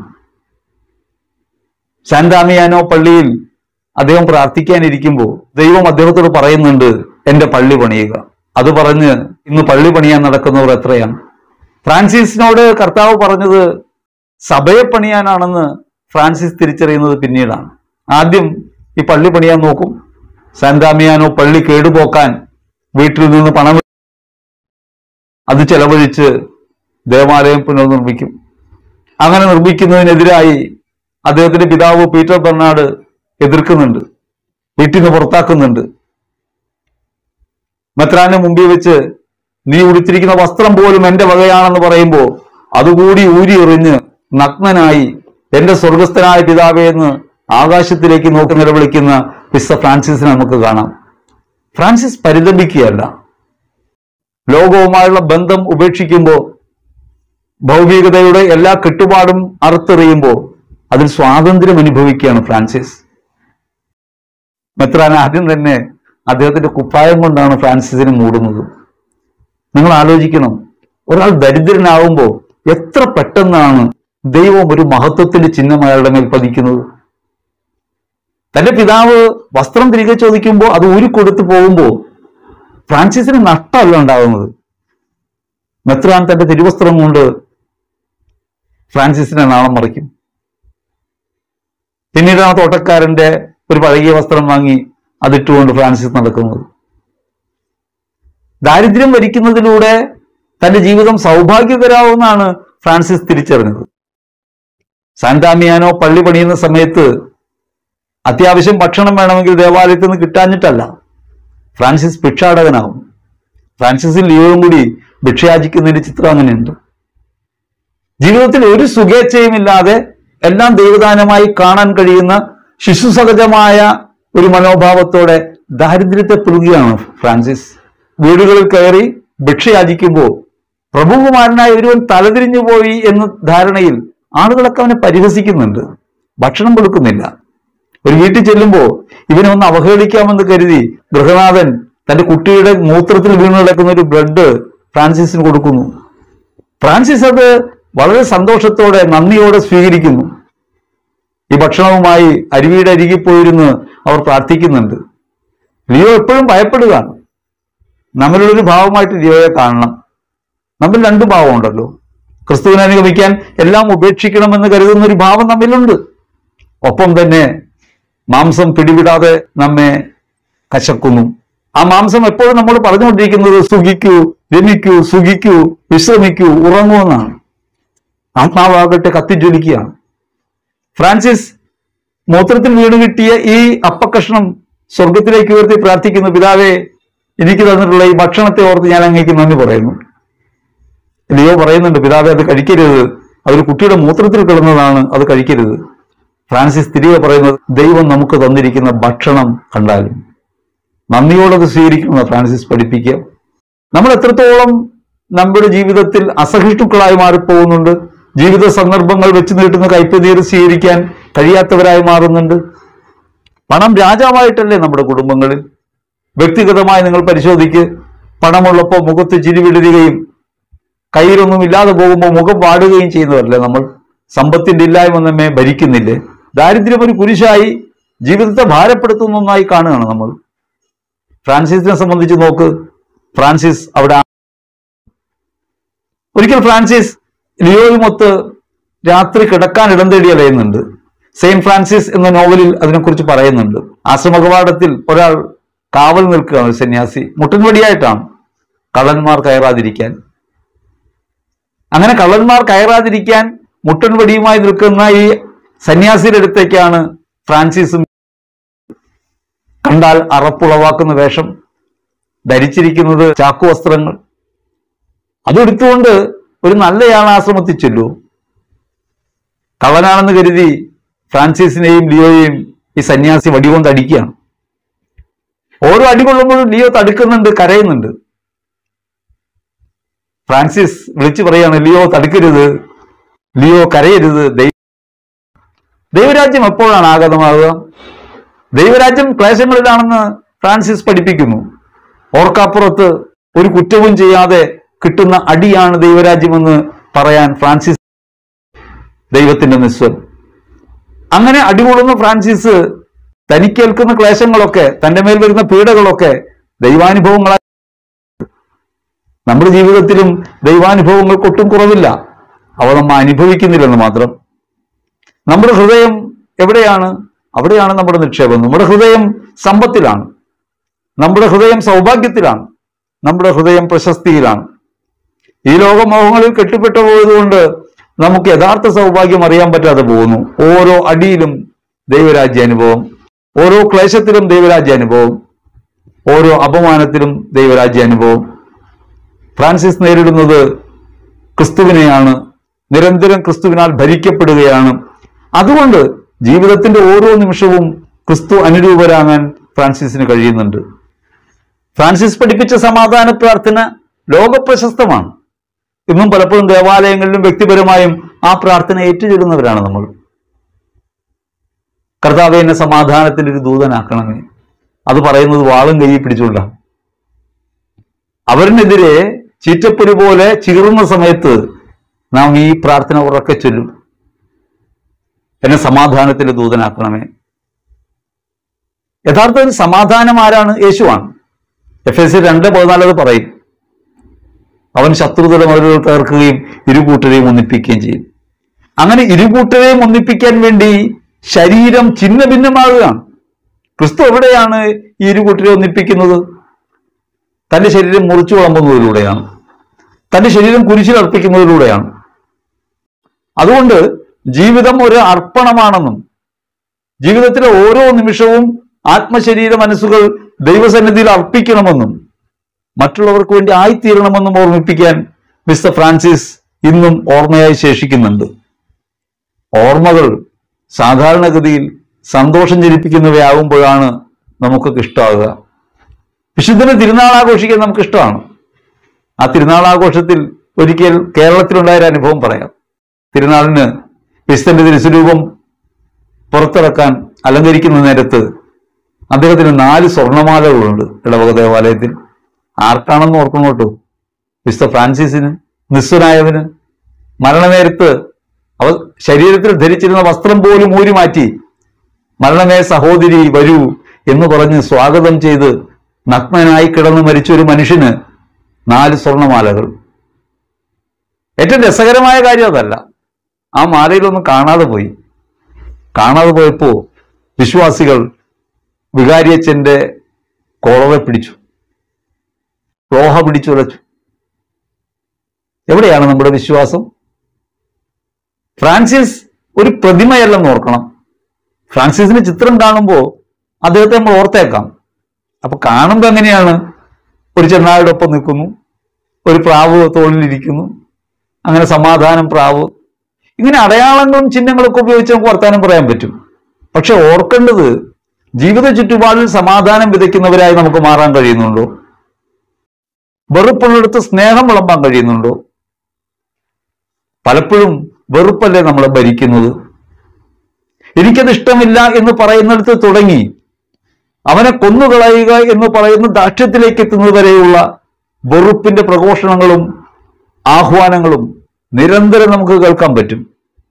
സാന്താമിയാനോ പള്ളിയിൽ അദ്ദേഹം പ്രാർത്ഥിക്കാനിരിക്കുമ്പോൾ ദൈവം അദ്ദേഹത്തോട് പറയുന്നുണ്ട് എന്റെ പള്ളി പണിയുക അത് പറഞ്ഞ് ഇന്ന് പള്ളി പണിയാൻ നടക്കുന്നവർ എത്രയാണ് ഫ്രാൻസിസിനോട് കർത്താവ് പറഞ്ഞത് സഭയെ പണിയാനാണെന്ന് ഫ്രാൻസിസ് തിരിച്ചറിയുന്നത് പിന്നീടാണ് ആദ്യം ഈ പള്ളി പണിയാൻ നോക്കും സാന്താമിയാനോ പള്ളി കേടുപോക്കാൻ വീട്ടിൽ നിന്ന് പണം അത് ചെലവഴിച്ച് ദേവാലയം പുനർനിർമ്മിക്കും അങ്ങനെ നിർമ്മിക്കുന്നതിനെതിരായി അദ്ദേഹത്തിന്റെ പിതാവ് പീറ്റർ ബെർണാഡ് എതിർക്കുന്നുണ്ട് വീട്ടിൽ നിന്ന് പുറത്താക്കുന്നുണ്ട് മെത്രാന്റെ മുമ്പിൽ വെച്ച് നീ ഉടുത്തിരിക്കുന്ന വസ്ത്രം പോലും എന്റെ വകയാണെന്ന് പറയുമ്പോൾ അതുകൂടി ഊരി എറിഞ്ഞ് നഗ്നനായി എന്റെ സ്വർഗസ്ഥനായ പിതാവേ എന്ന് ആകാശത്തിലേക്ക് നോക്കി നിലവിളിക്കുന്ന വിശുദ്ധ ഫ്രാൻസിസിനെ നമുക്ക് കാണാം ഫ്രാൻസിസ് പരിതപിക്കുകയല്ല ലോകവുമായുള്ള ബന്ധം ഉപേക്ഷിക്കുമ്പോൾ ഭൗതികതയുടെ എല്ലാ കെട്ടുപാടും അറുത്തെറിയുമ്പോൾ അതിൽ സ്വാതന്ത്ര്യം അനുഭവിക്കുകയാണ് ഫ്രാൻസിസ് മെത്രാൻ ആദ്യം തന്നെ അദ്ദേഹത്തിന്റെ കുപ്പായം കൊണ്ടാണ് ഫ്രാൻസിസിനെ മൂടുന്നത് നിങ്ങൾ ആലോചിക്കണം ഒരാൾ ദരിദ്രനാവുമ്പോൾ എത്ര പെട്ടെന്നാണ് ദൈവം ഒരു മഹത്വത്തിന്റെ ചിഹ്നം അയാളുടെ മേൽ പതിക്കുന്നത് തന്റെ പിതാവ് വസ്ത്രം തിരികെ ചോദിക്കുമ്പോൾ അത് ഊരിക്കൊടുത്തു പോകുമ്പോൾ ഫ്രാൻസിസിന് നഷ്ടമല്ല ഉണ്ടാകുന്നത് മെത്രാൻ തന്റെ തിരുവസ്ത്രം കൊണ്ട് ഫ്രാൻസിസിനെ നാളം മറിക്കും പിന്നീടാണ് തോട്ടക്കാരന്റെ ഒരു പഴകിയ വസ്ത്രം വാങ്ങി അതിട്ടുകൊണ്ട് ഫ്രാൻസിസ് നടക്കുന്നത് ദാരിദ്ര്യം വരിക്കുന്നതിലൂടെ തന്റെ ജീവിതം സൗഭാഗ്യകരാവുമെന്നാണ് ഫ്രാൻസിസ് തിരിച്ചറിഞ്ഞത് സാന്താമിയാനോ പള്ളി പണിയുന്ന സമയത്ത് അത്യാവശ്യം ഭക്ഷണം വേണമെങ്കിൽ ദേവാലയത്തിൽ നിന്ന് കിട്ടാഞ്ഞിട്ടല്ല ഫ്രാൻസിസ് ഭിക്ഷാടകനാവും ഫ്രാൻസിസും ലിയോയും കൂടി ഭിക്ഷയാചിക്കുന്നതിന്റെ ചിത്രം അങ്ങനെയുണ്ട് ജീവിതത്തിൽ ഒരു സുഖേച്ഛയുമില്ലാതെ എല്ലാം ദൈവദാനമായി കാണാൻ കഴിയുന്ന ശിശുസഹജമായ ഒരു മനോഭാവത്തോടെ ദാരിദ്ര്യത്തെ പുലുകയാണ് ഫ്രാൻസിസ് വീടുകളിൽ കയറി ഭിക്ഷയാചിക്കുമ്പോൾ പ്രഭുകുമാരനായ ഒരുവൻ തലതിരിഞ്ഞു പോയി എന്ന ധാരണയിൽ ആളുകളൊക്കെ അവനെ പരിഹസിക്കുന്നുണ്ട് ഭക്ഷണം കൊടുക്കുന്നില്ല ഒരു വീട്ടിൽ ചെല്ലുമ്പോൾ ഇവനെ ഒന്ന് അവഹേളിക്കാമെന്ന് കരുതി ഗൃഹനാഥൻ തന്റെ കുട്ടിയുടെ മൂത്രത്തിൽ വീണ് കിടക്കുന്ന ഒരു ബ്രെഡ് ഫ്രാൻസിസിന് കൊടുക്കുന്നു ഫ്രാൻസിസ് അത് വളരെ സന്തോഷത്തോടെ നന്ദിയോടെ സ്വീകരിക്കുന്നു ഈ ഭക്ഷണവുമായി അരുവിയുടെ അരികിൽ പോയിരുന്ന് അവർ പ്രാർത്ഥിക്കുന്നുണ്ട് ലിയോ എപ്പോഴും ഭയപ്പെടുകയാണ് നമ്മളുടെ ഭാവമായിട്ട് ലിയോയെ കാണണം നമ്മൾ രണ്ട് ഭാവമുണ്ടല്ലോ ക്രിസ്തുവിനെ അനുഗമിക്കാൻ എല്ലാം ഉപേക്ഷിക്കണമെന്ന് കരുതുന്ന ഒരു ഭാവം നമ്മിലുണ്ട് ഒപ്പം തന്നെ മാംസം പിടിവിടാതെ നമ്മെ കശക്കുന്നു ആ മാംസം എപ്പോഴും നമ്മൾ പറഞ്ഞുകൊണ്ടിരിക്കുന്നത് സുഖിക്കൂ രമിക്കൂ സുഖിക്കൂ വിശ്രമിക്കൂ ഉറങ്ങൂ എന്നാണ് ആത്മാവാകട്ടെ കത്തിജ്വലിക്കുകയാണ് ഫ്രാൻസിസ് മൂത്രത്തിൽ വീണ് കിട്ടിയ ഈ അപ്പക്കഷ്ണം സ്വർഗത്തിലേക്ക് ഉയർത്തി പ്രാർത്ഥിക്കുന്നു പിതാവേ എനിക്ക് തന്നിട്ടുള്ള ഈ ഭക്ഷണത്തെ ഓർത്ത് ഞാൻ അങ്ങേക്ക് നന്ദി പറയുന്നു ലിയോ പറയുന്നുണ്ട് പിതാവെ അത് കഴിക്കരുത് അതൊരു കുട്ടിയുടെ മൂത്രത്തിൽ കിടന്നതാണ് അത് കഴിക്കരുത് ഫ്രാൻസിസ് തിരികെ പറയുന്നത് ദൈവം നമുക്ക് തന്നിരിക്കുന്ന ഭക്ഷണം കണ്ടാലും നന്ദിയോടെ അത് സ്വീകരിക്കുന്ന ഫ്രാൻസിസ് പഠിപ്പിക്കുക നമ്മൾ എത്രത്തോളം നമ്മുടെ ജീവിതത്തിൽ അസഹിഷ്ണുക്കളായി മാറിപ്പോകുന്നുണ്ട് ജീവിത സന്ദർഭങ്ങൾ വെച്ച് നീട്ടുന്ന കൈപ്പതിയിൽ സ്വീകരിക്കാൻ കഴിയാത്തവരായി മാറുന്നുണ്ട് പണം രാജാവായിട്ടല്ലേ നമ്മുടെ കുടുംബങ്ങളിൽ വ്യക്തിഗതമായി നിങ്ങൾ പരിശോധിക്ക് പണമുള്ളപ്പോൾ മുഖത്ത് ചിരി വിടരുകയും കയ്യിലൊന്നും ഇല്ലാതെ പോകുമ്പോൾ മുഖം വാടുകയും ചെയ്യുന്നവരല്ലേ നമ്മൾ സമ്പത്തിന്റെ ഇല്ലായ്മ നമ്മെ ഭരിക്കുന്നില്ലേ ദാരിദ്ര്യം ഒരു കുരിശായി ജീവിതത്തെ ഭാരപ്പെടുത്തുന്ന ഒന്നായി കാണുകയാണ് നമ്മൾ ഫ്രാൻസിസിനെ സംബന്ധിച്ച് നോക്ക് ഫ്രാൻസിസ് അവിടെ ഒരിക്കൽ ഫ്രാൻസിസ് ലിയോയുമൊത്ത് രാത്രി കിടക്കാൻ ഇടം തേടി അലയുന്നുണ്ട് സെയിന്റ് ഫ്രാൻസിസ് എന്ന നോവലിൽ അതിനെക്കുറിച്ച് പറയുന്നുണ്ട് ആശ്രമകവാടത്തിൽ ഒരാൾ കാവൽ നിൽക്കുകയാണ് ഒരു സന്യാസി മുട്ടൻവടിയായിട്ടാണ് കള്ളന്മാർ കയറാതിരിക്കാൻ അങ്ങനെ കള്ളന്മാർ കയറാതിരിക്കാൻ മുട്ടൻവടിയുമായി നിൽക്കുന്ന ഈ സന്യാസിയുടെ അടുത്തേക്കാണ് ഫ്രാൻസിസും കണ്ടാൽ അറപ്പുളവാക്കുന്ന വേഷം ധരിച്ചിരിക്കുന്നത് ചാക്കു വസ്ത്രങ്ങൾ അതെടുത്തുകൊണ്ട് ഒരു നല്ലയാൾ ആശ്രമത്തിൽ ചെല്ലൂ കള്ളനാണെന്ന് കരുതി ഫ്രാൻസിസിനെയും ലിയോയെയും ഈ സന്യാസി വടികൊണ്ട് അടിക്കുകയാണ് ഓരോ അടി കൊള്ളുമ്പോഴും ലിയോ തടുക്കുന്നുണ്ട് കരയുന്നുണ്ട് ഫ്രാൻസിസ് വിളിച്ചു പറയാണ് ലിയോ തടുക്കരുത് ലിയോ കരയരുത് ദൈവ ദൈവരാജ്യം എപ്പോഴാണ് ആഗതമാകുക ദൈവരാജ്യം ക്ലേശങ്ങളിലാണെന്ന് ഫ്രാൻസിസ് പഠിപ്പിക്കുന്നു ഓർക്കാപ്പുറത്ത് ഒരു കുറ്റവും ചെയ്യാതെ കിട്ടുന്ന അടിയാണ് ദൈവരാജ്യമെന്ന് പറയാൻ ഫ്രാൻസിസ് ദൈവത്തിന്റെ നിസ്വം അങ്ങനെ അടികൊള്ളുന്ന ഫ്രാൻസിസ് തനിക്കേൽക്കുന്ന ക്ലേശങ്ങളൊക്കെ തന്റെ മേൽ വരുന്ന പീഡകളൊക്കെ ദൈവാനുഭവങ്ങളായി നമ്മുടെ ജീവിതത്തിലും ദൈവാനുഭവങ്ങൾക്ക് ഒട്ടും കുറവില്ല അവ നമ്മൾ അനുഭവിക്കുന്നില്ലെന്ന് മാത്രം നമ്മുടെ ഹൃദയം എവിടെയാണ് അവിടെയാണ് നമ്മുടെ നിക്ഷേപം നമ്മുടെ ഹൃദയം സമ്പത്തിലാണ് നമ്മുടെ ഹൃദയം സൗഭാഗ്യത്തിലാണ് നമ്മുടെ ഹൃദയം പ്രശസ്തിയിലാണ് ഈ ലോകമോഹങ്ങളിൽ കെട്ടിപ്പെട്ടു പോയതുകൊണ്ട് നമുക്ക് യഥാർത്ഥ സൗഭാഗ്യം അറിയാൻ പറ്റാതെ പോകുന്നു ഓരോ അടിയിലും ദൈവരാജ്യാനുഭവം ഓരോ ക്ലേശത്തിലും ദൈവരാജ്യാനുഭവം ഓരോ അപമാനത്തിലും ദൈവരാജ്യാനുഭവം ഫ്രാൻസിസ് നേരിടുന്നത് ക്രിസ്തുവിനെയാണ് നിരന്തരം ക്രിസ്തുവിനാൽ ഭരിക്കപ്പെടുകയാണ് അതുകൊണ്ട് ജീവിതത്തിന്റെ ഓരോ നിമിഷവും ക്രിസ്തു അനുരൂപരാകാൻ ഫ്രാൻസിസിന് കഴിയുന്നുണ്ട് ഫ്രാൻസിസ് പഠിപ്പിച്ച സമാധാന പ്രാർത്ഥന ലോകപ്രശസ്തമാണ് ഇന്നും പലപ്പോഴും ദേവാലയങ്ങളിലും വ്യക്തിപരമായും ആ പ്രാർത്ഥന ഏറ്റുചൊല്ലുന്നവരാണ് നമ്മൾ കർത്താവെ എന്നെ സമാധാനത്തിന്റെ ഒരു ദൂതനാക്കണമേ അത് പറയുന്നത് വാളും കൈയിൽ പിടിച്ചുകൊണ്ടാണ് അവരിനെതിരെ ചീറ്റപ്പൊരി പോലെ ചീറുന്ന സമയത്ത് നാം ഈ പ്രാർത്ഥന ഉറക്കെ ചൊല്ലും എന്നെ സമാധാനത്തിന്റെ ദൂതനാക്കണമേ യഥാർത്ഥത്തിൽ സമാധാനം ആരാണ് യേശുവാണ് എഫ് എസ് സി രണ്ട് പതിനാലത് പറയും അവൻ ശത്രുതല മതിലുകൾ തകർക്കുകയും ഇരുകൂട്ടരെയും ഒന്നിപ്പിക്കുകയും ചെയ്യും അങ്ങനെ ഇരുകൂട്ടരെയും ഒന്നിപ്പിക്കാൻ വേണ്ടി ശരീരം ഛിന്ന ഭിന്നമാകുകയാണ് ക്രിസ്തു എവിടെയാണ് ഈ ഇരുകൂട്ടരെ ഒന്നിപ്പിക്കുന്നത് തന്റെ ശരീരം മുറിച്ചു വിളമ്പുന്നതിലൂടെയാണ് തന്റെ ശരീരം കുരിശിൽ അർപ്പിക്കുന്നതിലൂടെയാണ് അതുകൊണ്ട് ജീവിതം ഒരു അർപ്പണമാണെന്നും ജീവിതത്തിലെ ഓരോ നിമിഷവും ആത്മശരീര മനസ്സുകൾ ദൈവസന്നിധിയിൽ അർപ്പിക്കണമെന്നും മറ്റുള്ളവർക്ക് വേണ്ടി ആയിത്തീരണമെന്നും ഓർമ്മിപ്പിക്കാൻ മിസ്റ്റർ ഫ്രാൻസിസ് ഇന്നും ഓർമ്മയായി ശേഷിക്കുന്നുണ്ട് ഓർമ്മകൾ സാധാരണഗതിയിൽ സന്തോഷം ജനിപ്പിക്കുന്നവയാകുമ്പോഴാണ് നമുക്കൊക്കെ ഇഷ്ടമാകുക വിശുദ്ധന് തിരുനാൾ ആഘോഷിക്കാൻ നമുക്ക് ഇഷ്ടമാണ് ആ തിരുനാൾ ആഘോഷത്തിൽ ഒരിക്കൽ കേരളത്തിലുണ്ടായ ഒരു അനുഭവം പറയാം തിരുനാളിന് വിശുദ്ധന്റെ തിരുസ്വരൂപം പുറത്തിറക്കാൻ അലങ്കരിക്കുന്ന നേരത്ത് അദ്ദേഹത്തിന് നാല് സ്വർണമാലകളുണ്ട് ഇടവക ദേവാലയത്തിൽ ആർക്കാണെന്ന് ഓർക്കണം കേട്ടോ വിശുദ്ധ ഫ്രാൻസിസിന് നിസ്വനായവന് മരണനേരത്ത് അവ ശരീരത്തിൽ ധരിച്ചിരുന്ന വസ്ത്രം പോലും ഊരി മാറ്റി മരണമേ സഹോദരി വരൂ എന്ന് പറഞ്ഞ് സ്വാഗതം ചെയ്ത് നഗ്നനായി കിടന്ന് മരിച്ച ഒരു മനുഷ്യന് നാല് സ്വർണമാലകൾ ഏറ്റവും രസകരമായ കാര്യം അതല്ല ആ മാലയിലൊന്നും കാണാതെ പോയി കാണാതെ പോയപ്പോ വിശ്വാസികൾ വികാരിയച്ഛന്റെ കോളറെ പിടിച്ചു ലോഹ പിടിച്ചുലച്ചു എവിടെയാണ് നമ്മുടെ വിശ്വാസം ഫ്രാൻസിസ് ഒരു പ്രതിമയല്ലെന്ന് ഓർക്കണം ഫ്രാൻസിസിന്റെ ചിത്രം കാണുമ്പോൾ അദ്ദേഹത്തെ നമ്മൾ ഓർത്തേക്കാം അപ്പൊ കാണുമ്പോൾ എങ്ങനെയാണ് ഒരു ചെന്നായുടെ ഒപ്പം നിൽക്കുന്നു ഒരു പ്രാവ് തോളിലിരിക്കുന്നു അങ്ങനെ സമാധാനം പ്രാവ് ഇങ്ങനെ അടയാളങ്ങളും ചിഹ്നങ്ങളൊക്കെ ഉപയോഗിച്ച് നമുക്ക് വർത്താനം പറയാൻ പറ്റും പക്ഷെ ഓർക്കേണ്ടത് ജീവിത ചുറ്റുപാടിൽ സമാധാനം വിതയ്ക്കുന്നവരായി നമുക്ക് മാറാൻ കഴിയുന്നുണ്ടോ വെറുപ്പുള്ളിടത്ത് സ്നേഹം വിളമ്പാൻ കഴിയുന്നുണ്ടോ പലപ്പോഴും വെറുപ്പല്ലേ നമ്മളെ ഭരിക്കുന്നത് എനിക്കത് ഇഷ്ടമില്ല എന്ന് പറയുന്നിടത്ത് തുടങ്ങി അവനെ കൊന്നുകളയുക എന്ന് പറയുന്ന ദാക്ഷ്യത്തിലേക്ക് എത്തുന്നത് വരെയുള്ള വെറുപ്പിന്റെ പ്രഘോഷണങ്ങളും ആഹ്വാനങ്ങളും നിരന്തരം നമുക്ക് കേൾക്കാൻ പറ്റും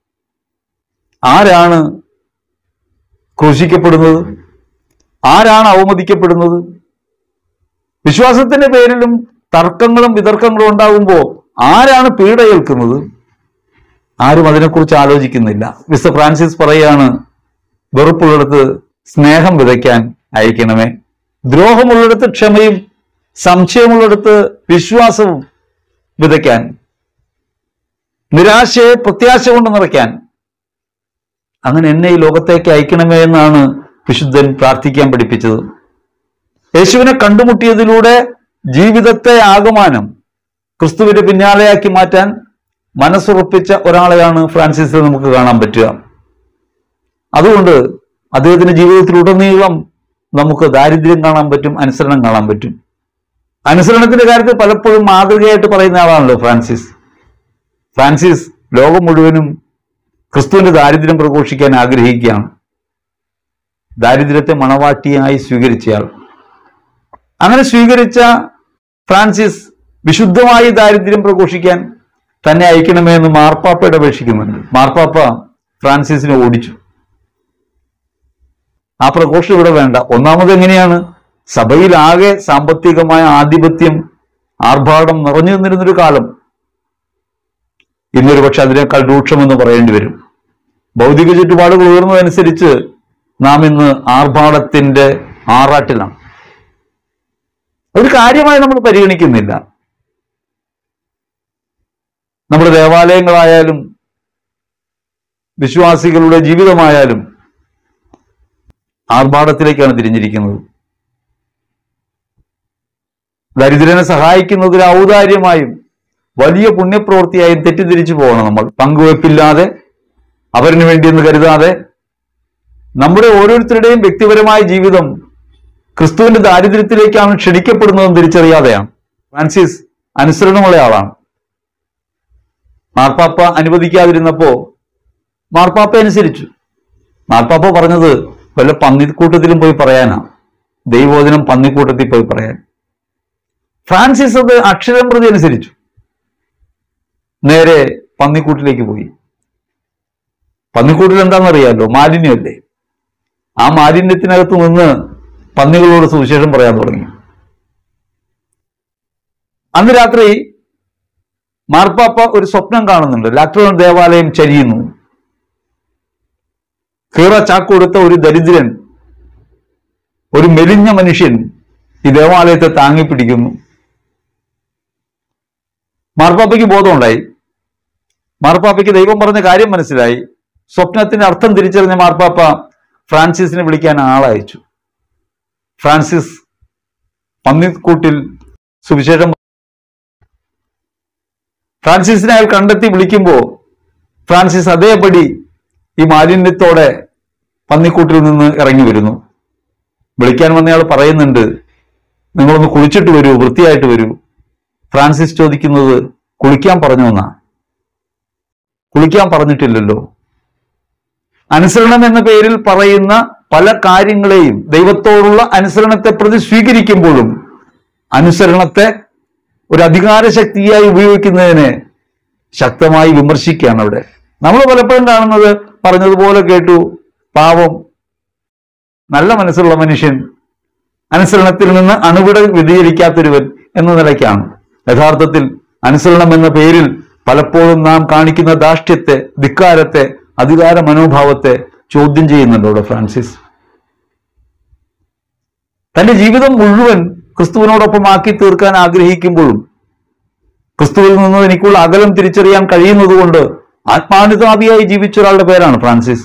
ആരാണ് ക്രൂശിക്കപ്പെടുന്നത് ആരാണ് അവമതിക്കപ്പെടുന്നത് വിശ്വാസത്തിന്റെ പേരിലും തർക്കങ്ങളും വിതർക്കങ്ങളും ഉണ്ടാകുമ്പോൾ ആരാണ് പീഡയേൽക്കുന്നത് ആരും അതിനെക്കുറിച്ച് ആലോചിക്കുന്നില്ല മിസ്റ്റർ ഫ്രാൻസിസ് പറയാണ് വെറുപ്പുള്ളിടത്ത് സ്നേഹം വിതയ്ക്കാൻ അയക്കണമേ ദ്രോഹമുള്ളിടത്ത് ക്ഷമയും സംശയമുള്ളിടത്ത് വിശ്വാസവും വിതയ്ക്കാൻ നിരാശയെ പ്രത്യാശ കൊണ്ട് നിറയ്ക്കാൻ അങ്ങനെ എന്നെ ഈ ലോകത്തേക്ക് അയക്കണമേ എന്നാണ് വിശുദ്ധൻ പ്രാർത്ഥിക്കാൻ പഠിപ്പിച്ചത് യേശുവിനെ കണ്ടുമുട്ടിയതിലൂടെ ജീവിതത്തെ ആകമാനം ക്രിസ്തുവിന്റെ പിന്നാലെയാക്കി മാറ്റാൻ മനസ്സുറപ്പിച്ച ഒരാളെയാണ് ഫ്രാൻസിസിൽ നമുക്ക് കാണാൻ പറ്റുക അതുകൊണ്ട് അദ്ദേഹത്തിന്റെ ജീവിതത്തിലുടനീളം നമുക്ക് ദാരിദ്ര്യം കാണാൻ പറ്റും അനുസരണം കാണാൻ പറ്റും അനുസരണത്തിന്റെ കാര്യത്തിൽ പലപ്പോഴും മാതൃകയായിട്ട് പറയുന്ന ആളാണല്ലോ ഫ്രാൻസിസ് ഫ്രാൻസിസ് ലോകം മുഴുവനും ക്രിസ്തുവിന്റെ ദാരിദ്ര്യം പ്രഘോഷിക്കാൻ ആഗ്രഹിക്കുകയാണ് ദാരിദ്ര്യത്തെ മണവാട്ടിയായി സ്വീകരിച്ചയാൾ അങ്ങനെ സ്വീകരിച്ച ഫ്രാൻസിസ് വിശുദ്ധമായി ദാരിദ്ര്യം പ്രഘോഷിക്കാൻ തന്നെ അയക്കണമേ എന്ന് മാർപ്പാപ്പയുടെ അപേക്ഷിക്കുന്നുണ്ട് മാർപ്പാപ്പ ഫ്രാൻസിസിനെ ഓടിച്ചു ആ പ്രഘോഷം ഇവിടെ വേണ്ട ഒന്നാമത് എങ്ങനെയാണ് സഭയിലാകെ സാമ്പത്തികമായ ആധിപത്യം ആർഭാടം നിറഞ്ഞു നിന്നിരുന്നൊരു കാലം ഇന്നൊരു പക്ഷെ അതിനേക്കാൾ രൂക്ഷമെന്ന് പറയേണ്ടി വരും ഭൗതിക ചുറ്റുപാടുകൾ ഉയർന്നതനുസരിച്ച് നാം ഇന്ന് ആർഭാടത്തിന്റെ ആറാട്ടിലാണ് ഒരു കാര്യമായി നമ്മൾ പരിഗണിക്കുന്നില്ല നമ്മുടെ ദേവാലയങ്ങളായാലും വിശ്വാസികളുടെ ജീവിതമായാലും ആർഭാടത്തിലേക്കാണ് തിരിഞ്ഞിരിക്കുന്നത് ദരിദ്രനെ സഹായിക്കുന്നത് ഒരു ഔദാര്യമായും വലിയ പുണ്യപ്രവൃത്തിയായും തെറ്റിദ്ധരിച്ചു പോകണം നമ്മൾ പങ്കുവെപ്പില്ലാതെ അവരിന് വേണ്ടിയെന്ന് കരുതാതെ നമ്മുടെ ഓരോരുത്തരുടെയും വ്യക്തിപരമായ ജീവിതം ക്രിസ്തുവിന്റെ ദാരിദ്ര്യത്തിലേക്കാണ് ക്ഷണിക്കപ്പെടുന്നതെന്ന് തിരിച്ചറിയാതെയാണ് ഫ്രാൻസിസ് അനുസരണമുള്ള ആളാണ് മാർപ്പാപ്പ അനുവദിക്കാതിരുന്നപ്പോ മാർപ്പാപ്പ അനുസരിച്ചു മാർപ്പാപ്പ പറഞ്ഞത് വല്ല പന്നിക്കൂട്ടത്തിലും പോയി പറയാനാ ദൈവോചനം പന്നിക്കൂട്ടത്തിൽ പോയി പറയാൻ ഫ്രാൻസിസ് അത് അക്ഷരം പ്രതി അനുസരിച്ചു നേരെ പന്നിക്കൂട്ടിലേക്ക് പോയി പന്നിക്കൂട്ടിൽ എന്താണെന്നറിയാലോ മാലിന്യമല്ലേ ആ മാലിന്യത്തിനകത്ത് നിന്ന് പന്നികളോട് സുവിശേഷം പറയാൻ തുടങ്ങി അന്ന് രാത്രി മാർപ്പാപ്പ ഒരു സ്വപ്നം കാണുന്നുണ്ട് ലാക്ടോൺ ദേവാലയം ചരിയുന്നു കീറ ചാക്കൊടുത്ത ഒരു ദരിദ്രൻ ഒരു മെലിഞ്ഞ മനുഷ്യൻ ഈ ദേവാലയത്തെ താങ്ങിപ്പിടിക്കുന്നു മാർപ്പാപ്പയ്ക്ക് ബോധമുണ്ടായി മാർപ്പാപ്പയ്ക്ക് ദൈവം പറഞ്ഞ കാര്യം മനസ്സിലായി സ്വപ്നത്തിന്റെ അർത്ഥം തിരിച്ചറിഞ്ഞ മാർപ്പാപ്പ ഫ്രാൻസിസിനെ വിളിക്കാൻ ആളയച്ചു ഫ്രാൻസിസ് പന്നിക്കൂട്ടിൽ സുവിശേഷം ഫ്രാൻസിസിനെ അയാൾ കണ്ടെത്തി വിളിക്കുമ്പോൾ ഫ്രാൻസിസ് അതേപടി ഈ മാലിന്യത്തോടെ പന്നിക്കൂട്ടിൽ നിന്ന് ഇറങ്ങി വരുന്നു വിളിക്കാൻ വന്നയാൾ പറയുന്നുണ്ട് നിങ്ങളൊന്ന് കുളിച്ചിട്ട് വരൂ വൃത്തിയായിട്ട് വരൂ ഫ്രാൻസിസ് ചോദിക്കുന്നത് കുളിക്കാൻ പറഞ്ഞു എന്നാ കുളിക്കാൻ പറഞ്ഞിട്ടില്ലല്ലോ അനുസരണം എന്ന പേരിൽ പറയുന്ന പല കാര്യങ്ങളെയും ദൈവത്തോടുള്ള അനുസരണത്തെ പ്രതി സ്വീകരിക്കുമ്പോഴും അനുസരണത്തെ ഒരു അധികാര ശക്തിയായി ഉപയോഗിക്കുന്നതിനെ ശക്തമായി വിമർശിക്കുകയാണ് അവിടെ നമ്മൾ പലപ്പോഴും കാണുന്നത് പറഞ്ഞതുപോലെ കേട്ടു പാവം നല്ല മനസ്സുള്ള മനുഷ്യൻ അനുസരണത്തിൽ നിന്ന് അണുവിട വ്യതിചരിക്കാത്തൊരുവൻ എന്ന നിലയ്ക്കാണ് യഥാർത്ഥത്തിൽ അനുസരണം എന്ന പേരിൽ പലപ്പോഴും നാം കാണിക്കുന്ന ധാർഷ്ട്യത്തെ ധിക്കാരത്തെ അധികാര മനോഭാവത്തെ ചോദ്യം ചെയ്യുന്നുണ്ട് അവിടെ ഫ്രാൻസിസ് തന്റെ ജീവിതം മുഴുവൻ ക്രിസ്തുവിനോടൊപ്പം ആക്കി തീർക്കാൻ ആഗ്രഹിക്കുമ്പോഴും ക്രിസ്തുവിൽ നിന്ന് എനിക്കുള്ള അകലം തിരിച്ചറിയാൻ കഴിയുന്നതുകൊണ്ട് ആത്മാനുതാപിയായി ജീവിച്ച ഒരാളുടെ പേരാണ് ഫ്രാൻസിസ്